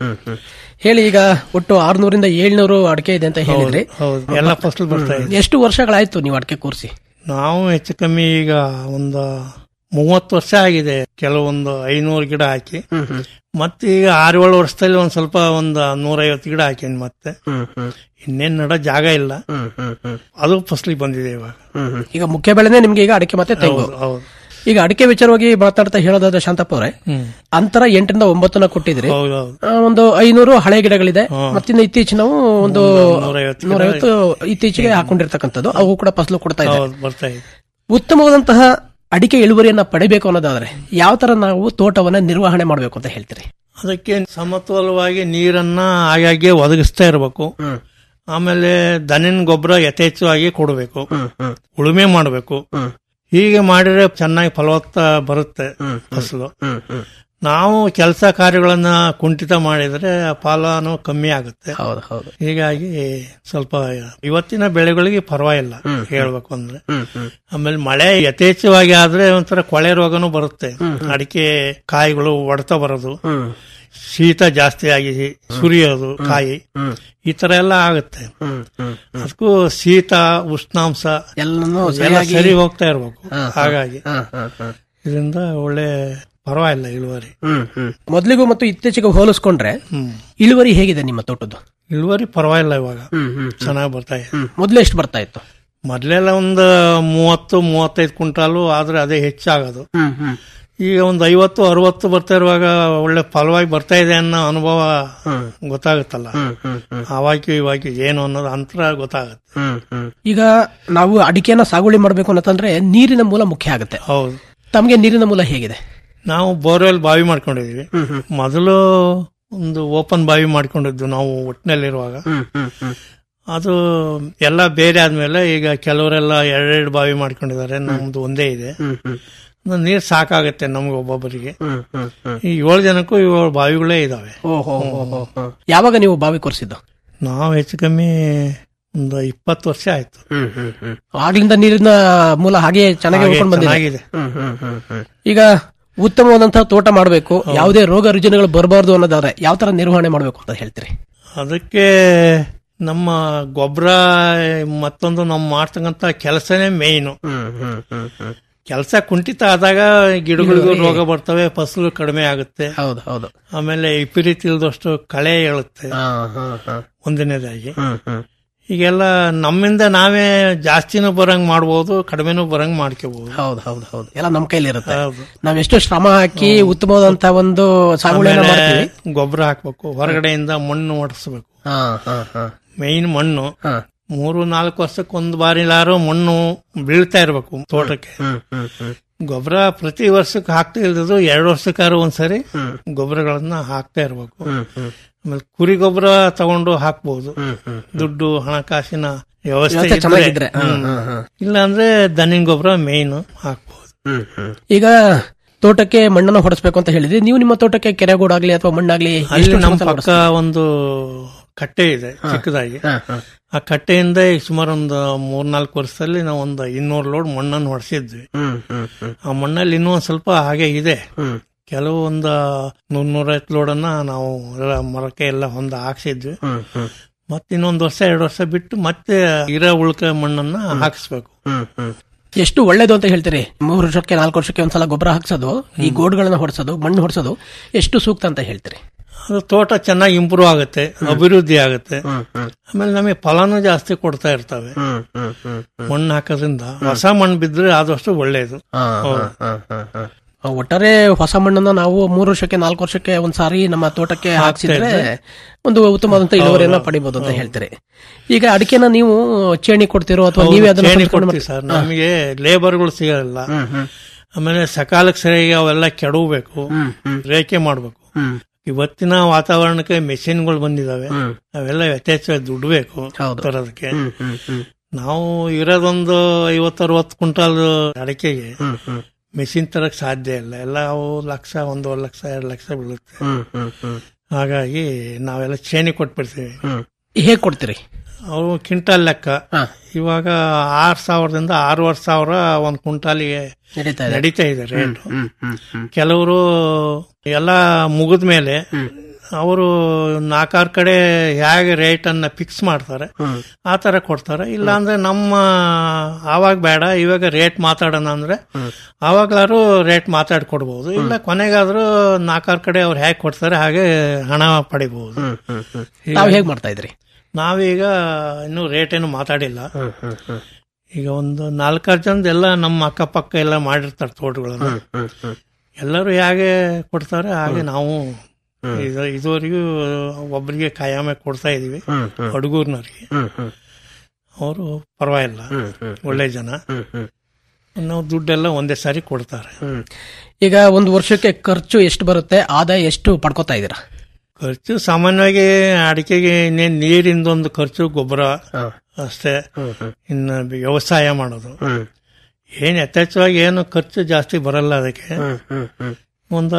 Speaker 9: ಹೇಳಿ ಈಗ ಒಟ್ಟು ಆರ್ನೂರಿಂದ ಏಳ್ನೂರು ಅಡಿಕೆ ಇದೆ ಅಂತ ಹೇಳಿದ್ರಿ
Speaker 10: ಹೌದು ಎಲ್ಲ ಫಸಲು ಬರ್ತಾ ಇದೆ
Speaker 9: ಎಷ್ಟು ವರ್ಷಗಳಾಯ್ತು ನೀವು ಅಡಿಕೆ ಕೂರಿಸಿ
Speaker 10: ನಾವು ಹೆಚ್ಚು ಕಮ್ಮಿ ಈಗ ಒಂದು ಮೂವತ್ತು ವರ್ಷ ಆಗಿದೆ ಕೆಲವೊಂದು ಐನೂರು ಗಿಡ ಹಾಕಿ ಮತ್ತೆ ಈಗ ಆರು ಏಳು ವರ್ಷದಲ್ಲಿ ಒಂದ್ ಸ್ವಲ್ಪ ಒಂದು ನೂರೈವತ್ತು ಗಿಡ ಹಾಕಿನಿ ಮತ್ತೆ ಇನ್ನೇನ್ ನಡ ಜಾಗ ಇಲ್ಲ ಅದು ಫಸಲಿಗೆ ಬಂದಿದೆ ಇವಾಗ
Speaker 9: ಈಗ ಮುಖ್ಯ ಬೆಳೆನೇ ನಿಮ್ಗೆ ಈಗ ಅಡಿಕೆ ಮತ್ತೆ ತೆಂಗು
Speaker 10: ಹೌದು, ಹೌದು
Speaker 9: ಈಗ ಅಡಿಕೆ ವಿಚಾರವಾಗಿ ಮಾತಾಡ್ತಾ ಹೇಳೋದಾದ್ರೆ ಶಾಂತಪ್ಪ ಅವರೇ ಅಂತರ ಎಂಟರಿಂದ ಒಂಬತ್ತನ ಕೊಟ್ಟಿದ್ರಿ
Speaker 10: ಹೌದೌದು
Speaker 9: ಆ, ಒಂದು ಐನೂರು ಹಳೆ ಗಿಡಗಳಿದೆ ಮತ್ತಿನ್ನು ಇತ್ತೀಚಿನವು ಒಂದು
Speaker 10: ನೂರೈವತ್ತು ಗಿಡ
Speaker 9: ನೂರೈವತ್ತು ಇತ್ತೀಚೆಗೆ ಹಾಕೊಂಡಿರ್ತಕ್ಕಂಥದ್ದು ಅವು ಕೂಡ ಫಸಲು ಕೊಡ್ತಾ ಇದೆ
Speaker 10: ಹೌದು ಬರ್ತಾ ಇದೆ
Speaker 9: ಉತ್ತಮವಾದಂತಹ ಅಡಿಕೆ ಇಳುವರಿಯನ್ನ ಪಡಿಬೇಕು ಅನ್ನೋದಾದ್ರೆ ಯಾವ ತರ ನಾವು ತೋಟವನ್ನ ನಿರ್ವಹಣೆ ಮಾಡಬೇಕು ಅಂತ ಹೇಳ್ತೀರಿ
Speaker 10: ಅದಕ್ಕೆ ಸಮತೋಲವಾಗಿ ನೀರನ್ನ ಆಗಾಗ್ಗೆ ಒದಗಿಸ್ತಾ ಇರಬೇಕು ಆಮೇಲೆ ದನಿನ ಗೊಬ್ಬರ ಯಥೇಚ್ಛವಾಗಿ ಕೊಡಬೇಕು ಉಳುಮೆ ಮಾಡಬೇಕು ಹೀಗೆ ಮಾಡಿದ್ರೆ ಚೆನ್ನಾಗಿ ಫಲವತ್ತ ಬರುತ್ತೆ ಫಸಲು ನಾವು ಕೆಲಸ ಕಾರ್ಯಗಳನ್ನ ಕುಂಠಿತ ಮಾಡಿದ್ರೆ ಫಲನು ಕಮ್ಮಿ ಆಗುತ್ತೆ
Speaker 9: ಹೌದು ಹೌದು
Speaker 10: ಹೀಗಾಗಿ ಸ್ವಲ್ಪ ಇವತ್ತಿನ ಬೆಳೆಗಳಿಗೆ ಪರವಾಗಿಲ್ಲ ಹೇಳ್ಬೇಕು ಅಂದ್ರೆ ಆಮೇಲೆ ಮಳೆ ಯಥೇಚ್ಛವಾಗಿ ಆದ್ರೆ ಒಂಥರ ಕೊಳೆ ರೋಗನೂ ಬರುತ್ತೆ ಅಡಿಕೆ ಕಾಯಿಗಳು ಒಡ್ತಾ ಬರೋದು ಶೀತ ಜಾಸ್ತಿ ಆಗಿ ಸುರಿಯೋದು ಕಾಯಿ ಈ ತರ ಎಲ್ಲ ಆಗುತ್ತೆ ಅದಕ್ಕೂ ಶೀತ ಉಷ್ಣಾಂಶ
Speaker 9: ಎಲ್ಲನೂ
Speaker 10: ಎಲ್ಲ
Speaker 9: ಸರಿಯಾಗಿ-
Speaker 10: ಸರಿ ಹೋಗ್ತಾ ಇರ್ಬೇಕು
Speaker 9: ಹಾ, ಹಾ.
Speaker 10: ಹಾಗಾಗಿ
Speaker 9: ಹಾ, ಹಾ, ಹಾ.
Speaker 10: ಇದರಿಂದ ಒಳ್ಳೆ ಪರವಾಗಿಲ್ಲ ಇಳುವರಿ
Speaker 9: ಹ್ಮ್, ಹ್ಮ್. ಮೊದ್ಲಿಗೂ ಮತ್ತು ಇತ್ತೀಚೆಗೆ ಹೋಲಿಸ್ಕೊಂಡ್ರೆ ಇಳುವರಿ ಹೇಗಿದೆ ನಿಮ್ಮ ತೋಟದ್ದು
Speaker 10: ಇಳುವರಿ ಪರವಾಗಿಲ್ಲ ಇವಾಗ ಚೆನ್ನಾಗಿ ಬರ್ತಾ ಇದೆ
Speaker 9: ಮೊದ್ಲು ಎಷ್ಟು ಬರ್ತಾ ಇತ್ತು
Speaker 10: ಮೊದ್ಲೆಲ್ಲ ಒಂದು ಮೂವತ್ತು ಮೂವತ್ತೈದು ಕ್ವಿಂಟಾಲು ಆದ್ರೆ ಅದೇ ಹೆಚ್ಚಾಗೋದು ಈಗ ಒಂದು ಐವತ್ತು ಅರವತ್ತು ಬರ್ತಾ ಇರುವಾಗ ಒಳ್ಳೆ ಫಲವಾಗಿ ಬರ್ತಾ ಇದೆ ಅನ್ನೋ ಅನುಭವ ಗೊತ್ತಾಗುತ್ತಲ್ಲ ಅವಾಗ ಇವಾಗ ಏನು ಅನ್ನೋದು ಅಂತರ ಗೊತ್ತಾಗುತ್ತೆ
Speaker 9: ಈಗ ನಾವು ಅಡಿಕೆನ ಸಾಗುವಳಿ ಮಾಡಬೇಕು ಅನ್ನೋದಂದ್ರೆ ನೀರಿನ ಮೂಲ ಮುಖ್ಯ ಆಗುತ್ತೆ
Speaker 10: ಹೌದು
Speaker 9: ತಮಗೆ ನೀರಿನ ಮೂಲ ಹೇಗಿದೆ
Speaker 10: ನಾವು ಬೋರ್ವೆಲ್ ಬಾವಿ ಮಾಡ್ಕೊಂಡಿದೀವಿ ಮೊದಲು ಒಂದು ಓಪನ್ ಬಾವಿ ಮಾಡ್ಕೊಂಡಿದ್ದು ನಾವು ಒಟ್ಟಿನಲ್ಲಿರುವಾಗ ಅದು ಎಲ್ಲ ಬೇರೆ ಆದ್ಮೇಲೆ ಈಗ ಕೆಲವರೆಲ್ಲ ಎರಡೆರಡು ಬಾವಿ ಮಾಡ್ಕೊಂಡಿದ್ದಾರೆ ನಮ್ದು ಒಂದೇ ಇದೆ ನೀರ್ ಸಾಕಾಗತ್ತೆ ನಮ್ಗೆ ಒಬ್ಬೊಬ್ಬರಿಗೆ ಈ ಏಳು ಜನಕ್ಕೂ ಏಳು ಬಾವಿಗಳೇ ಇದಾವೆ
Speaker 9: ಓಹೋ ಯಾವಾಗ ನೀವು ಬಾವಿ ಕೊರೆಸಿದ್ದು
Speaker 10: ನಾವು ಹೆಚ್ಚು ಕಮ್ಮಿ ಒಂದು ಇಪ್ಪತ್ತು ವರ್ಷ ಆಯ್ತು
Speaker 9: ಆಗ್ಲಿಂದ ನೀರಿನ ಮೂಲ ಹಾಗೆ ಚೆನ್ನಾಗಿ
Speaker 10: ಹಾಗೆ
Speaker 9: ಉಳ್ಕೊಂಡು ಬಂದಿದೆ
Speaker 10: ಚೆನ್ನಾಗಿದೆ.
Speaker 9: ಹ್ಮ್, ಹ್ಮ್, ಹ್ಮ್, ಹ್ಮ್. ಈಗ ಉತ್ತಮವಾದಂತಹ ತೋಟ ಮಾಡಬೇಕು ಯಾವುದೇ ರೋಗ ರುಜಿನಗಳು ಬರಬಾರ್ದು ಅನ್ನೋದಾದ್ರೆ ಯಾವ ತರ ನಿರ್ವಹಣೆ ಮಾಡಬೇಕು ಅಂತ ಹೇಳ್ತೀರಿ
Speaker 10: ಅದಕ್ಕೆ ನಮ್ಮ ಗೊಬ್ಬರ ಮತ್ತೊಂದು ನಾವು ಮಾಡ್ತಕ್ಕಂತ ಕೆಲಸನೇ ಮೇಯ್ನು ಕೆಲಸ ಕುಂಠಿತ ಆದಾಗ ಗಿಡಗಳಿಗೂ
Speaker 9: ಇಳುವರಿ-
Speaker 10: ರೋಗ ಬರ್ತವೆ ಫಸಲು ಕಡಿಮೆ ಆಗುತ್ತೆ
Speaker 9: ಹೌದು ಹೌದು
Speaker 10: ಆಮೇಲೆ ವಿಪರೀತ ಇಲ್ದಷ್ಟು ಕಳೆ ಹೇಳುತ್ತೆ ಒಂದನೇದಾಗಿ ಈಗೆಲ್ಲ ನಮ್ಮಿಂದ ನಾವೇ ಜಾಸ್ತಿನೂ ಬರಂಗ್ ಮಾಡ್ಬೋದು ಕಡಿಮೆನೂ ಬರಂಗ್ ಮಾಡ್ಕೋಬಹುದು
Speaker 9: ಹೌದು ಹೌದು ಹೌದು ಎಲ್ಲ ನಮ್ ಕೈಲಿ ಇರುತ್ತೆ ನಾವೆಷ್ಟು ಶ್ರಮ ಹಾಕಿ ಉತ್ತಮವಾದಂತಹ ಒಂದು ಸಾಗುವಳಿಯನ್ನ ಮಾಡ್ತೀವಿ
Speaker 10: ಗೊಬ್ಬರ ಹಾಕ್ಬೇಕು ಹೊರಗಡೆಯಿಂದ ಮಣ್ಣು ಒಡಿಸ್ಬೇಕು
Speaker 9: ಹಾ ಹಾ ಹಾ
Speaker 10: ಮೈನ್ ಮಣ್ಣು ಮೂರು ನಾಲ್ಕು ವರ್ಷಕ್ಕೆ ಒಂದು ಬಾರಿಲಾರು ಮಣ್ಣು ಬೀಳ್ತಾ ಇರ್ಬೇಕು ತೋಟಕ್ಕೆ ಗೊಬ್ಬರ ಪ್ರತಿ ವರ್ಷಕ್ಕೆ ಹಾಕ್ತಾ ಇಲ್ದದು ಎರಡು ವರ್ಷಕ್ಕಾರು ಒಂದ್ಸರಿ ಗೊಬ್ಬರಗಳನ್ನ ಹಾಕ್ತಾ ಇರ್ಬೇಕು ಆಮೇಲೆ ಕುರಿ ಗೊಬ್ಬರ ತಗೊಂಡು ಹಾಕ್ಬಹುದು ದುಡ್ಡು ಹಣಕಾಸಿನ ವ್ಯವಸ್ಥೆ
Speaker 9: ವ್ಯವಸ್ಥೆ
Speaker 10: ಇದ್ರೆ.
Speaker 9: ಚೆನ್ನಾಗಿದ್ರೆ. ಹ್ಮ್,
Speaker 10: ಹ್ಮ್.
Speaker 9: ಹ್ಮ್, ಹ್ಮ್.
Speaker 10: ಇಲ್ಲ ಅಂದ್ರೆ ದನಿನ್ ಗೊಬ್ಬರ ಮೇಯ್ನ್ ಹಾಕ್ಬಹುದು
Speaker 9: ಈಗ ತೋಟಕ್ಕೆ ಮಣ್ಣನ್ನು ಹೊಡೆಸ್ಬೇಕು ಅಂತ ಹೇಳಿದ್ರಿ ನೀವು ನಿಮ್ಮ ತೋಟಕ್ಕೆ ಕೆರೆಗೂಡಾಗ್ಲಿ ಅಥವಾ ಮಣ್ಣಾಗ್ಲಿ
Speaker 10: ಅಲ್ಲಿ
Speaker 9: ಎಷ್ಟು
Speaker 10: ನಮ್ಮ
Speaker 9: ಸಲ
Speaker 10: ಪಕ್ಕ
Speaker 9: ಹೊಡೆಸ್ತೀರಿ?
Speaker 10: ಒಂದು ಕಟ್ಟೆ ಇದೆ ಚಿಕ್ಕದಾಗಿ ಆ ಕಟ್ಟೆಯಿಂದ ಈಗ ಸುಮಾರು ಒಂದು ಮೂರ್ನಾಲ್ಕು ವರ್ಷದಲ್ಲಿ ನಾವು ಒಂದು ಇನ್ನೂರು ಲೋಡ್ ಮಣ್ಣನ್ನು ಹೊಡೆಸಿದ್ವಿ ಆ ಮಣ್ಣಲ್ಲಿ ಇನ್ನೂ ಒಂದ್ ಸ್ವಲ್ಪ ಹಾಗೆ ಇದೆ ಕೆಲವು ಒಂದು ನೂರ್ ನೂರೈವತ್ತು ಲೋಡನ್ನ ನಾವು ಎಲ್ಲ ಮರಕ್ಕೆ ಎಲ್ಲ ಹೊಂದ ಹಾಕ್ಸಿದ್ವಿ ಮತ್ತೆ ಇನ್ನೊಂದು ವರ್ಷ ಎರಡು ವರ್ಷ ಬಿಟ್ಟು ಮತ್ತೆ ಇರೋ ಉಳ್ಕ ಮಣ್ಣನ್ನ ಹಾಕಿಸ್ಬೇಕು
Speaker 9: ಎಷ್ಟು ಒಳ್ಳೇದು ಅಂತ ಹೇಳ್ತೀರಿ ಮೂರು ವರ್ಷಕ್ಕೆ ನಾಲ್ಕು ವರ್ಷಕ್ಕೆ ಒಂದ್ಸಲ ಗೊಬ್ಬರ ಹಾಕ್ಸೋದು ಈ ಗೋಡ್ಗಳನ್ನ ಹೊಡ್ಸೋದು ಮಣ್ಣು ಹೊಡ್ಸೋದು ಎಷ್ಟು ಸೂಕ್ತ ಅಂತ ಹೇಳ್ತೀರಿ
Speaker 10: ಅದು ತೋಟ ಚೆನ್ನಾಗಿ ಇಂಪ್ರೂವ್ ಆಗುತ್ತೆ ಅಭಿವೃದ್ಧಿ ಆಗುತ್ತೆ ಆಮೇಲೆ ನಮಗೆ ಫಲನೂ ಜಾಸ್ತಿ ಕೊಡ್ತಾ ಇರ್ತವೆ ಮಣ್ಣು ಹಾಕೋದ್ರಿಂದ ಹೊಸ ಮಣ್ಣು ಬಿದ್ರೆ ಆದಷ್ಟು ಒಳ್ಳೇದು ಹೌದು.
Speaker 9: ಆ, ಒಟ್ಟಾರೆ ಹೊಸ ಮಣ್ಣನ್ನ ನಾವು ಮೂರು ವರ್ಷಕ್ಕೆ ನಾಲ್ಕು ವರ್ಷಕ್ಕೆ ಒಂದ್ ಸಾರಿ ನಮ್ಮ ತೋಟಕ್ಕೆ ಹಾಕ್ಸಿದ್ರೆ ಒಂದು ಉತ್ತಮವಾದಂತ ಇಳುವರಿಯನ್ನ ಪಡಿಬಹುದು ಅಂತ ಹೇಳ್ತೀರಿ ಈಗ ಅಡಿಕೆನ ನೀವು ಚೇಣಿ ಕೊಡ್ತಿರೋ ಅಥವಾ
Speaker 10: ಹೌದು,
Speaker 9: ನೀವೇ ಅದನ್ನ
Speaker 10: ಚೇಣಿ
Speaker 9: ಹೊಂದ್ಕೊಂಡು
Speaker 10: ಕೊಡ್ತೀವಿ ಸರ್
Speaker 9: ಹಾ.
Speaker 10: ನಮಗೆ ಲೇಬರ್ಗಳು ಸಿಗಲ್ಲ ಆಮೇಲೆ ಸಕಾಲಕ್ಕೆ ಸರಿಯಾಗಿ ಅವೆಲ್ಲ ಕೆಡವಬೇಕು ರೇಖೆ ಮಾಡ್ಬೇಕು ಇವತ್ತಿನ ವಾತಾವರಣಕ್ಕೆ ಮೆಷಿನ್ಗಳು ಬಂದಿದಾವೆ ಅವೆಲ್ಲ ಯಥೇಚ್ಛ ದುಡ್ಡು ಬೇಕು ತರೋದಕ್ಕೆ ನಾವು ಇರೋದೊಂದು ಐವತ್ತು ಅರವತ್ತು ಕ್ವಿಂಟಾಲ್ ಅಡಿಕೆಗೆ ಮೆಷಿನ್ ತರಕ್ ಸಾಧ್ಯ ಇಲ್ಲ ಎಲ್ಲ ಅವು ಲಕ್ಷ ಒಂದೂವರೆ ಲಕ್ಷ ಎರಡು ಲಕ್ಷ ಬೀಳುತ್ತೆ ಹಾಗಾಗಿ ನಾವೆಲ್ಲ ಚೇಣಿ ಕೊಟ್ಬಿಡ್ತೀವಿ
Speaker 9: ಹೇಗ್ ಕೊಡ್ತೀರಿ
Speaker 10: ಅವು ಕ್ವಿಂಟಾಲ್ ಲೆಕ್ಕ ಇವಾಗ ಆರ್ ಸಾವಿರದಿಂದ ಆರೂವರೆ ಸಾವಿರ ಒಂದ್ ಕ್ವಿಂಟಾಲಿಗೆ
Speaker 9: ನಡೀತಾ ಇದೆ.
Speaker 10: ನಡೀತಾ ಇದೆ ರೇಟ್ ಕೆಲವರು ಎಲ್ಲ ಮುಗಿದ ಮೇಲೆ ಅವರು ನಾಲ್ಕಾರು ಕಡೆ ಹೇಗೆ ರೇಟ್ ಅನ್ನ ಫಿಕ್ಸ್ ಮಾಡ್ತಾರೆ ಆ ತರ ಕೊಡ್ತಾರೆ ಇಲ್ಲ ಅಂದ್ರೆ ನಮ್ಮ ಆವಾಗ ಬೇಡ ಇವಾಗ ರೇಟ್ ಮಾತಾಡೋಣ ಅಂದ್ರೆ ಆವಾಗ್ಲಾರು ರೇಟ್ ಮಾತಾಡಿ ಕೊಡ್ಬೋದು ಇಲ್ಲ ಕೊನೆಗಾದ್ರೂ ನಾಲ್ಕಾರು ಕಡೆ ಅವ್ರು ಹೇಗೆ ಕೊಡ್ತಾರೆ ಹಾಗೆ ಹಣ ಪಡಿಬಹುದು
Speaker 9: ತಾವ್ ಹೇಗ್ ಮಾಡ್ತಾ ಇದ್ರಿ
Speaker 10: ನಾವೀಗ ಇನ್ನು ರೇಟ್ ಏನು ಮಾತಾಡಿಲ್ಲ ಈಗ ಒಂದು ನಾಲ್ಕಾರು ಜನದ ಎಲ್ಲ ನಮ್ಮ ಅಕ್ಕಪಕ್ಕ ಎಲ್ಲ ಮಾಡಿರ್ತಾರೆ ತೋಟಗಳನ್ನ ಎಲ್ಲರೂ ಹೇಗೆ ಕೊಡ್ತಾರೆ ಹಾಗೆ ನಾವು ಇದು- ಇದುವರೆಗೂ ಒಬ್ಬರಿಗೆ ಕಾಯಮ ಕೊಡ್ತಾ ಇದೀವಿ ಹುಡುಗರ್ನವ್ರಿಗೆ ಅವರು ಪರವಾಗಿಲ್ಲ ಒಳ್ಳೆ ಜನ ನಾವು ದುಡ್ಡೆಲ್ಲ ಒಂದೇ ಸಾರಿ ಕೊಡ್ತಾರೆ
Speaker 9: ಈಗ ಒಂದು ವರ್ಷಕ್ಕೆ ಖರ್ಚು ಎಷ್ಟು ಬರುತ್ತೆ ಆದಾಯ ಎಷ್ಟು ಪಡ್ಕೋತಾ ಇದ್ದೀರಾ
Speaker 10: ಖರ್ಚು ಸಾಮಾನ್ಯವಾಗಿ ಅಡಿಕೆಗೆ ಇನ್ನೇನ್ ನೀರಿಂದೊಂದು ಖರ್ಚು ಗೊಬ್ಬರ ಅಷ್ಟೇ ಇನ್ನು ವ್ಯವಸಾಯ ಮಾಡೋದು ಏನ್ ಯಥೇಚ್ಛವಾಗಿ ಏನು ಖರ್ಚು ಜಾಸ್ತಿ ಬರಲ್ಲ ಅದಕ್ಕೆ ಒಂದು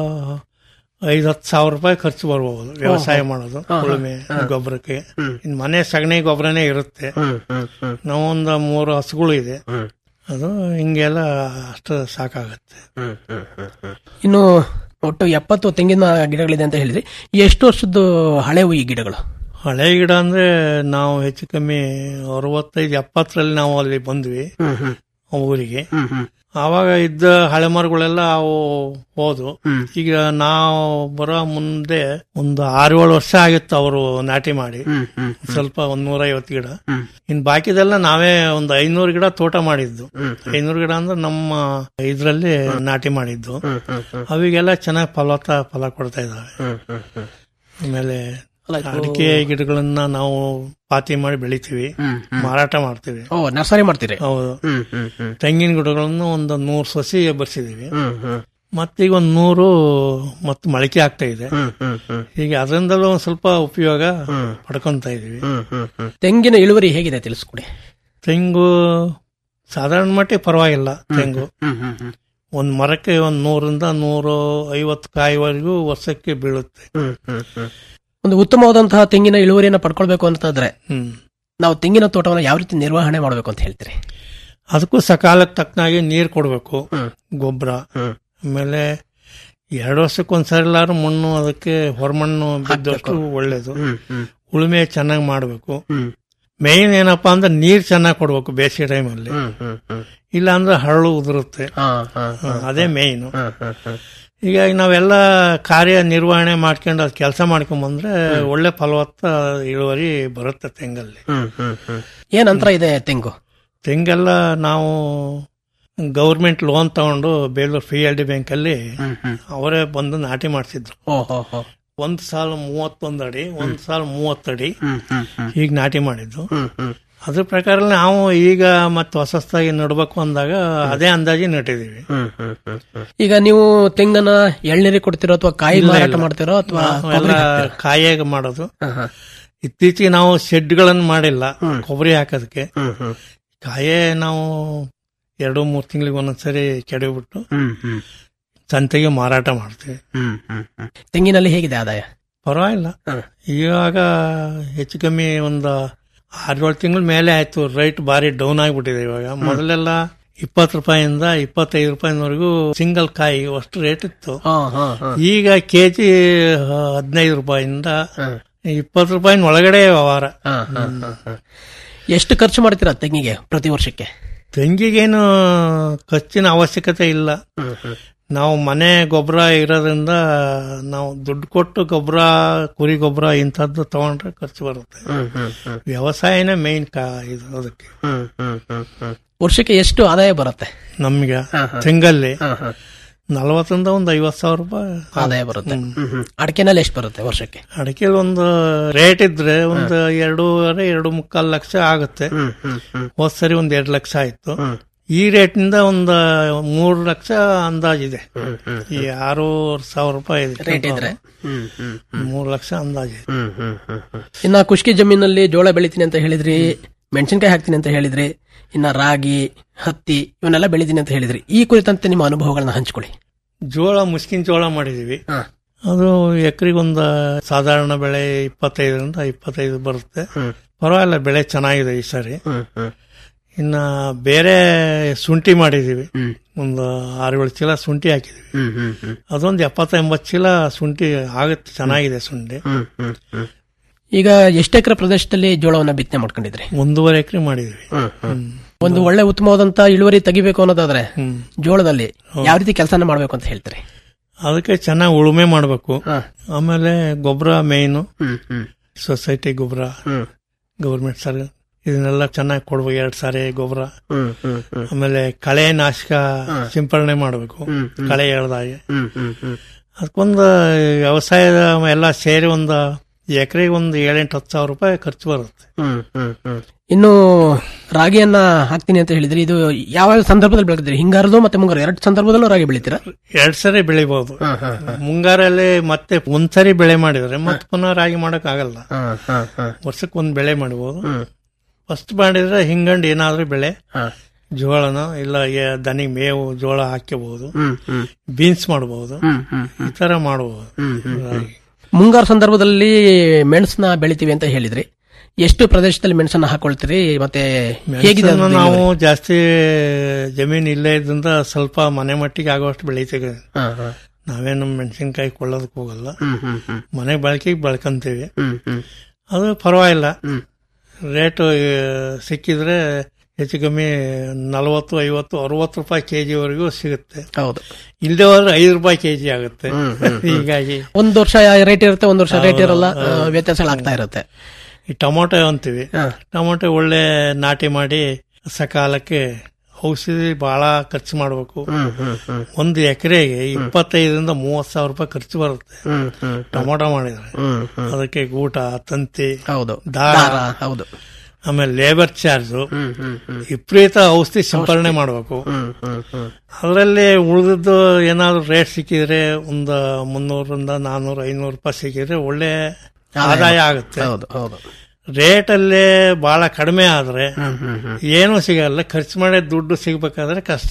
Speaker 10: ಐದ್ ಹತ್ತು ಸಾವಿರ ರೂಪಾಯಿ ಖರ್ಚು ಬರ್ಬೋದು ವ್ಯವಸಾಯ ಮಾಡೋದು ಉಳುಮೆ ಗೊಬ್ಬರಕ್ಕೆ ಇನ್ ಮನೆ ಸಗಣಿ ಗೊಬ್ಬರನೇ ಇರುತ್ತೆ ನಾವೊಂದು ಮೂರು ಹಸುಗಳು ಇದೆ ಅದು ಹಿಂಗೆಲ್ಲ ಅಷ್ಟು ಸಾಕಾಗತ್ತೆ
Speaker 9: ಇನ್ನು ಒಟ್ಟು ಎಪ್ಪತ್ತು ತೆಂಗಿನ ಗಿಡಗಳಿದೆ ಅಂತ ಹೇಳಿದ್ರಿ ಎಷ್ಟು ವರ್ಷದ್ದು ಹಳೆವು ಈ ಗಿಡಗಳು
Speaker 10: ಹಳೆ ಗಿಡ ಅಂದ್ರೆ ನಾವು ಹೆಚ್ಚು ಕಮ್ಮಿ ಅರವತ್ತೈದು ಎಪ್ಪತ್ತರಲ್ಲಿ ನಾವು ಅಲ್ಲಿ ಬಂದ್ವಿ ಆ ಊರಿಗೆ ಆವಾಗ ಇದ್ದ ಹಳೆ ಮರಗಳೆಲ್ಲ ಅವು ಹೋದು ಈಗ ನಾವು ಬರೋ ಮುಂದೆ ಒಂದು ಆರು ಏಳು ವರ್ಷ ಆಗಿತ್ತು ಅವರು ನಾಟಿ ಮಾಡಿ ಸ್ವಲ್ಪ ಒಂದ್ ನೂರ ಐವತ್ತು ಗಿಡ ಇನ್ ಬಾಕಿದೆಲ್ಲ ನಾವೇ ಒಂದು ಐನೂರು ಗಿಡ ತೋಟ ಮಾಡಿದ್ದು ಐನೂರು ಗಿಡ ಅಂದ್ರೆ ನಮ್ಮ ಇದ್ರಲ್ಲಿ ನಾಟಿ ಮಾಡಿದ್ದು ಅವಿಗೆಲ್ಲ ಚೆನ್ನಾಗಿ ಫಲವತ್ತ ಫಲ ಕೊಡ್ತಾ ಇದಾವೆ ಆಮೇಲೆ ಅಡಿಕೆ ಗಿಡಗಳನ್ನ ನಾವು ಪಾತಿ ಮಾಡಿ ಬೆಳಿತೀವಿ ಮಾರಾಟ ಮಾಡ್ತೀವಿ
Speaker 9: ಓ ನರ್ಸರಿ ಮಾಡ್ತೀರಿ
Speaker 10: ಹೌದು ತೆಂಗಿನ ಗಿಡಗಳನ್ನು ಒಂದು ನೂರು ಸಸಿ ಬರ್ಸಿದೀವಿ ಮತ್ತೀಗ ಒಂದು ನೂರು ಮತ್ತು ಮೊಳಕೆ ಆಗ್ತಾ ಇದೆ ಹೀಗೆ ಅದರಿಂದಲೂ ಒಂದು ಸ್ವಲ್ಪ ಉಪಯೋಗ ಪಡ್ಕೊಂತ ಇದೀವಿ
Speaker 9: ತೆಂಗಿನ ಇಳುವರಿ ಹೇಗಿದೆ ತಿಳಿಸ್ಕೊಡಿ
Speaker 10: ತೆಂಗು ಸಾಧಾರಣ ಮಟ್ಟಿಗೆ ಪರವಾಗಿಲ್ಲ ತೆಂಗು ಒಂದ್ ಮರಕ್ಕೆ ಒಂದ್ ನೂರಿಂದ ನೂರು ಐವತ್ತು ಕಾಯಿವರೆಗೂ ವರ್ಷಕ್ಕೆ ಬೀಳುತ್ತೆ
Speaker 9: ಒಂದು ಉತ್ತಮವಾದಂತಹ ತೆಂಗಿನ ಇಳುವರಿಯನ್ನು ಪಡ್ಕೊಳ್ಬೇಕು ಅಂತಂದ್ರೆ
Speaker 10: ಹ್ಮ್
Speaker 9: ನಾವು ತೆಂಗಿನ ತೋಟವನ್ನು ಯಾವ ರೀತಿ ನಿರ್ವಹಣೆ ಮಾಡಬೇಕು ಅಂತ ಹೇಳ್ತೀರಿ
Speaker 10: ಅದಕ್ಕೂ ಸಕಾಲಕ್ಕೆ ತಕ್ಕನಾಗಿ ನೀರು ಕೊಡಬೇಕು ಗೊಬ್ಬರ ಆಮೇಲೆ ಎರಡು ವರ್ಷಕ್ಕೆ ಒಂದ್ಸರಿಲಾರು ಮಣ್ಣು ಅದಕ್ಕೆ ಹೊರಮಣ್ಣು ಬಿದ್ದಷ್ಟು ಒಳ್ಳೇದು ಉಳುಮೆ ಚೆನ್ನಾಗಿ ಮಾಡಬೇಕು ಮೇನ್ ಏನಪ್ಪಾ ಅಂದ್ರೆ ನೀರ್ ಚೆನ್ನಾಗಿ ಕೊಡ್ಬೇಕು ಬೇಸಿಗೆ ಟೈಮಲ್ಲಿ ಇಲ್ಲ ಅಂದ್ರೆ ಹರಳು ಉದುರುತ್ತೆ ಹ್ಮ್, ಅದೇ ಮೇನ್ ಹೀಗಾಗಿ ನಾವೆಲ್ಲ ಕಾರ್ಯ ನಿರ್ವಹಣೆ ಮಾಡ್ಕೊಂಡು ಅದು ಕೆಲಸ ಮಾಡ್ಕೊಂಡ್ ಬಂದ್ರೆ ಒಳ್ಳೆ ಫಲವತ್ತ ಇಳುವರಿ ಬರುತ್ತೆ ತೆಂಗಲ್ಲಿ
Speaker 9: ಏನ್ ಅಂತರ ಇದೆ ತೆಂಗು
Speaker 10: ತೆಂಗೆಲ್ಲ ನಾವು ಗೌರ್ಮೆಂಟ್ ಲೋನ್ ತಗೊಂಡು Belur P L D bank ಅಲ್ಲಿ ಅವರೇ ಬಂದು ನಾಟಿ ಮಾಡಿಸಿದ್ರು
Speaker 9: ಓಹೋ
Speaker 10: ಒಂದ್ ಸಾಲ ಮೂವತ್ತೊಂದು ಅಡಿ ಒಂದ್ ಸಾಲ ಮೂವತ್ತಡಿ ಈಗ ನಾಟಿ ಮಾಡಿದ್ದು ಅದ್ರ ಪ್ರಕಾರ ನಾವು ಈಗ ಮತ್ತೆ ಹೊಸದಾಗಿ ನಡ್ಬೇಕು ಅಂದಾಗ ಅದೇ ಅಂದಾಜಿ ನಟಿದೀವಿ
Speaker 9: ಈಗ ನೀವು ತೆಂಗನ್ನ ಎಳ್ನೀರಿಗೆ ಕೊಡ್ತಿರೋ ಅಥವಾ ಕಾಯಿ
Speaker 10: ಇಲ್ಲ,
Speaker 9: ಮಾರಾಟ
Speaker 10: ಇಲ್ಲ.
Speaker 9: ಮಾಡ್ತಿರೋ ಅಥವಾ
Speaker 10: ನಾವೆಲ್ಲ ಕಾಯಿಯಾಗ ಮಾಡೋದು ಇತ್ತೀಚೆಗೆ ನಾವು ಶೆಡ್ಗಳನ್ನು ಮಾಡಿಲ್ಲ ಕೊಬ್ಬರಿ ಹಾಕೋದಕ್ಕೆ ಕಾಯೇ ನಾವು ಎರಡು ಮೂರು ತಿಂಗಳಿಗೆ ಒಂದೊಂದ್ಸರಿ ಕೆಡವಿಬಿಟ್ಟು ಸಂತೆಗೆ ಮಾರಾಟ ಮಾಡ್ತೀವಿ
Speaker 9: ತೆಂಗಿನಲ್ಲಿ ಹೇಗಿದೆ ಆದಾಯ
Speaker 10: ಪರವಾಗಿಲ್ಲ ಇವಾಗ ಹೆಚ್ಚು ಕಮ್ಮಿ ಒಂದು ಆರೇಳು ತಿಂಗಳ ಮೇಲೆ ಆಯ್ತು ರೈಟ್ ಭಾರಿ ಡೌನ್ ಆಗಿಬಿಟ್ಟಿದೆ ಇವಾಗ ಮೊದಲೆಲ್ಲ ಇಪ್ಪತ್ತು ರೂಪಾಯಿಂದ ಇಪ್ಪತ್ತೈದು ರೂಪಾಯಿವರೆಗೂ ಸಿಂಗಲ್ ಕಾಯಿ ಅಷ್ಟು ರೇಟ್ ಇತ್ತು ಈಗ ಕೆಜಿ ಹದಿನೈದು ರೂಪಾಯಿಂದ ಇಪ್ಪತ್ತು ರೂಪಾಯಿನ ಒಳಗಡೆ ವ್ಯವಹಾರ
Speaker 9: ಎಷ್ಟು ಖರ್ಚು ಮಾಡ್ತೀರಾ ತೆಂಗಿಗೆ ಪ್ರತಿ ವರ್ಷಕ್ಕೆ
Speaker 10: ತೆಂಗಿಗೇನು ಖರ್ಚಿನ ಅವಶ್ಯಕತೆ ಇಲ್ಲ ನಾವು ಮನೆ ಗೊಬ್ಬರ ಇರೋದ್ರಿಂದ ನಾವು ದುಡ್ಡು ಕೊಟ್ಟು ಗೊಬ್ಬರ ಕುರಿ ಗೊಬ್ಬರ ಇಂಥದ್ದು ತಗೊಂಡ್ರೆ ಖರ್ಚು ಬರುತ್ತೆ ವ್ಯವಸಾಯನೇ ಮೇನ್ ಕಾ ಇದು ಅದಕ್ಕೆ
Speaker 9: ವರ್ಷಕ್ಕೆ ಎಷ್ಟು ಆದಾಯ ಬರುತ್ತೆ
Speaker 10: ನಮ್ಗೆ ತೆಂಗಲ್ಲಿ ನಲವತ್ತರಿಂದ ಒಂದು ಐವತ್ತು ಸಾವಿರ ರೂಪಾಯಿ
Speaker 9: ಆದಾಯ ಬರುತ್ತೆ ಅಡಿಕೆನಲ್ಲಿ ಎಷ್ಟು ಬರುತ್ತೆ ವರ್ಷಕ್ಕೆ
Speaker 10: ಅಡಿಕೆ ಒಂದು ರೇಟ್ ಇದ್ರೆ ಒಂದು ಎರಡೂವರೆ ಎರಡು ಮುಕ್ಕಾಲು ಲಕ್ಷ ಆಗುತ್ತೆ ಹೋದ್ ಸರಿ ಒಂದ್ ಎರಡು ಲಕ್ಷ ಆಯ್ತು ಈ ರೇಟ್ನಿಂದ ಒಂದು ಮೂರು ಲಕ್ಷ ಅಂದಾಜಿದೆ ಈ ಆರೂವರೆ ಸಾವಿರ ರೂಪಾಯಿ ಇದೆ
Speaker 9: ರೇಟ್ ಇದ್ರೆ
Speaker 10: ಮೂರು ಲಕ್ಷ ಅಂದಾಜಿದೆ
Speaker 9: ಇನ್ನ ಖುಷ್ಕಿ ಜಮೀನಲ್ಲಿ ಜೋಳ ಬೆಳಿತೀನಿ ಅಂತ ಹೇಳಿದ್ರಿ ಮೆಣಸಿನಕಾಯಿ ಹಾಕ್ತೀನಿ ಅಂತ ಹೇಳಿದ್ರಿ ಇನ್ನ ರಾಗಿ ಹತ್ತಿ ಇವನ್ನೆಲ್ಲ ಬೆಳಿತೀನಿ ಅಂತ ಹೇಳಿದ್ರಿ ಈ ಕುರಿತಂತೆ ನಿಮ್ಮ ಅನುಭವಗಳನ್ನ ಹಂಚ್ಕೊಳ್ಳಿ
Speaker 10: ಜೋಳ ಮುಸ್ಕಿನ ಜೋಳ ಮಾಡಿದೀವಿ ಅದು ಎಕರೆಗೊಂದು ಸಾಧಾರಣ ಬೆಳೆ ಇಪ್ಪತ್ತೈದರಿಂದ ಇಪ್ಪತ್ತೈದು ಬರುತ್ತೆ ಪರವಾಗಿಲ್ಲ ಬೆಳೆ ಚೆನ್ನಾಗಿದೆ ಈ ಸರಿ ಇನ್ನ ಬೇರೆ ಶುಂಠಿ ಮಾಡಿದೀವಿ ಒಂದು ಆರು ಏಳು ಚೀಲ ಶುಂಠಿ ಹಾಕಿದೀವಿ ಅದೊಂದು ಎಪ್ಪತ್ತ ಎಂಬತ್ತು ಚೀಲ ಶುಂಠಿ ಆಗುತ್ತೆ ಚೆನ್ನಾಗಿದೆ ಶುಂಠಿ
Speaker 9: ಈಗ ಎಷ್ಟು ಎಕರೆ ಪ್ರದೇಶದಲ್ಲಿ ಜೋಳವನ್ನ ಬಿತ್ತನೆ ಮಾಡ್ಕೊಂಡಿದ್ರಿ
Speaker 10: ಒಂದೂವರೆ ಎಕರೆ ಮಾಡಿದೀವಿ
Speaker 9: ಒಂದು ಒಳ್ಳೆ ಉತ್ತಮವಾದಂತ ಇಳುವರಿ ತೆಗಿಬೇಕು ಅನ್ನೋದಾದ್ರೆ ಜೋಳದಲ್ಲಿ ಯಾವ ರೀತಿ ಕೆಲಸನ ಮಾಡ್ಬೇಕು ಅಂತ ಹೇಳ್ತೀರಿ
Speaker 10: ಅದಕ್ಕೆ ಚೆನ್ನಾಗಿ ಉಳುಮೆ ಮಾಡಬೇಕು ಆಮೇಲೆ ಗೊಬ್ಬರ ಮೇಯ್ನು ಸೊಸೈಟಿ ಗೊಬ್ಬರ ಗೌರ್ಮೆಂಟ್ ಸರ್ ಇದನ್ನೆಲ್ಲ ಚೆನ್ನಾಗಿ ಕೊಡ್ಬೇಕು ಎರಡ್ ಸಾರಿ ಗೊಬ್ಬರ ಆಮೇಲೆ ಕಳೆ ನಾಶಕ ಸಿಂಪರಣೆ ಮಾಡಬೇಕು ಕಳೆ ಎಳ್ದಾಗೆ ಅದಕ್ಕೊಂದು ವ್ಯವಸಾಯದ ಎಲ್ಲ ಸೇರಿ ಒಂದು ಎಕರೆಗೆ ಒಂದು ಏಳೆಂಟು ಹತ್ತು ಸಾವಿರ ರೂಪಾಯಿ ಖರ್ಚು ಬರುತ್ತೆ
Speaker 9: ಇನ್ನು ರಾಗಿಯನ್ನ ಹಾಕ್ತೀನಿ ಅಂತ ಹೇಳಿದ್ರಿ ಇದು ಯಾವ ಸಂದರ್ಭದಲ್ಲಿ ಬೆಳೆದಿರಿ ಹಿಂಗಾರದು ಮತ್ತೆ ಮುಂಗಾರು ಎರಡು ಸಂದರ್ಭದಲ್ಲೂ ರಾಗಿ ಬೆಳಿತೀರಾ
Speaker 10: ಎರಡ್ ಸರಿ ಬೆಳಿಬಹುದು ಮುಂಗಾರಲ್ಲಿ ಮತ್ತೆ ಒಂದ್ಸರಿ ಬೆಳೆ ಮಾಡಿದ್ರೆ ಮತ್ತೆ ಪುನಃ ರಾಗಿ ಮಾಡಕ್ ಆಗಲ್ಲ ವರ್ಷಕ್ಕೆ ಒಂದ್ ಬೆಳೆ ಮಾಡಬಹುದು ಫಸ್ಟ್ ಮಾಡಿದ್ರೆ ಹಿಂಗಂಡ್ ಏನಾದ್ರೂ ಬೆಳೆ ಜೋಳನ ಇಲ್ಲ ಏ- ದನಿಗೆ ಮೇವು ಜೋಳ ಹಾಕಬಹುದು ಬೀನ್ಸ್ ಮಾಡಬಹುದು ಈ ತರ ಮಾಡಬಹುದು ರಾಗಿ.
Speaker 9: ಮುಂಗಾರು ಸಂದರ್ಭದಲ್ಲಿ ಮೆಣಸನ್ನ ಬೆಳಿತೀವಿ ಅಂತ ಹೇಳಿದ್ರಿ ಎಷ್ಟು ಪ್ರದೇಶದಲ್ಲಿ ಮೆಣಸನ್ನ ಹಾಕೊಳ್ತೀರಿ ಮತ್ತೆ ಹೇಗಿದೆ
Speaker 10: ಮೆಣಸನ್ನ
Speaker 9: ಅದ್ರದ್ದು
Speaker 10: ನಾವು
Speaker 9: ಇಳುವರಿ?
Speaker 10: ಜಾಸ್ತಿ ಜಮೀನ್ ಇಲ್ಲೇ ಇದ್ರಿಂದ ಸ್ವಲ್ಪ ಮನೆ ಮಟ್ಟಿಗೆ ಆಗುವಷ್ಟು ಬೆಳಿತೀವಿ ನಾವೇನು ಮೆಣಸಿನ್ಕಾಯಿ ಕೊಳ್ಳೋದಕ್ಕೆ ಹೋಗಲ್ಲ ಮನೆ ಬಳಕೆಗೆ ಬೆಳ್ಕೊಂತೀವಿ ಅದು ಪರವಾಗಿಲ್ಲ ರೇಟ್ ಸಿಕ್ಕಿದ್ರೆ ಹೆಚ್ಚು ಕಮ್ಮಿ ನಲವತ್ತು ಐವತ್ತು ಅರವತ್ತು ರೂಪಾಯಿ ಕೆಜಿವರೆಗೂ ಸಿಗುತ್ತೆ
Speaker 9: ಹೌದು
Speaker 10: ಇಲ್ಲದೆ ಹೋದ್ರೆ ಐದು ರೂಪಾಯಿ ಕೆಜಿ ಆಗುತ್ತೆ ಹೀಗಾಗಿ
Speaker 9: ಒಂದ್ ವರ್ಷ ರೇಟ್ ಇರುತ್ತೆ ಒಂದ್ ವರ್ಷ ರೇಟ್ ಇರಲ್ಲ ಆ, ವ್ಯತ್ಯಾಸಗಳಾಗ್ತಾ ಇರುತ್ತೆ
Speaker 10: ಈ ಟೊಮೊಟೊ ಅಂತೀವಿ ಟೊಮೊಟೊ ಒಳ್ಳೆ ನಾಟಿ ಮಾಡಿ ಸಕಾಲಕ್ಕೆ ಔಷಧಿ ಬಹಳ ಖರ್ಚು ಮಾಡಬೇಕು ಒಂದು ಎಕರೆಗೆ ಇಪ್ಪತ್ತೈದರಿಂದ ಮೂವತ್ ಸಾವಿರ ರೂಪಾಯಿ ಖರ್ಚು ಬರುತ್ತೆ ಟೊಮೊಟೊ ಮಾಡಿದ್ರೆ ಅದಕ್ಕೆ ಊಟ ತಂತಿ
Speaker 9: ಹೌದು
Speaker 10: ದಾರ
Speaker 9: ದಾರ, ಹೌದು
Speaker 10: ಆಮೇಲೆ ಲೇಬರ್ ಚಾರ್ಜ್ ವಿಪರೀತ ಔಷಧಿ ಸಿಂಪರಣೆ ಮಾಡಬೇಕು ಅದರಲ್ಲಿ ಉಳಿದದ್ದು ಏನಾದ್ರು ರೇಟ್ ಸಿಕ್ಕಿದ್ರೆ ಒಂದು ಮುನ್ನೂರಿಂದ ನಾನ್ನೂರು ಐನೂರು ರೂಪಾಯಿ ಸಿಕ್ಕಿದ್ರೆ ಒಳ್ಳೆ ಆದಾಯ ಆಗುತ್ತೆ
Speaker 9: ಹೌದು ಹೌದು
Speaker 10: ರೇಟ್ ಅಲ್ಲಿ ಬಹಳ ಕಡಿಮೆ ಆದ್ರೆ ಏನೂ ಸಿಗಲ್ಲ ಖರ್ಚು ಮಾಡೋ ದುಡ್ಡು ಸಿಗ್ಬೇಕಾದ್ರೆ ಕಷ್ಟ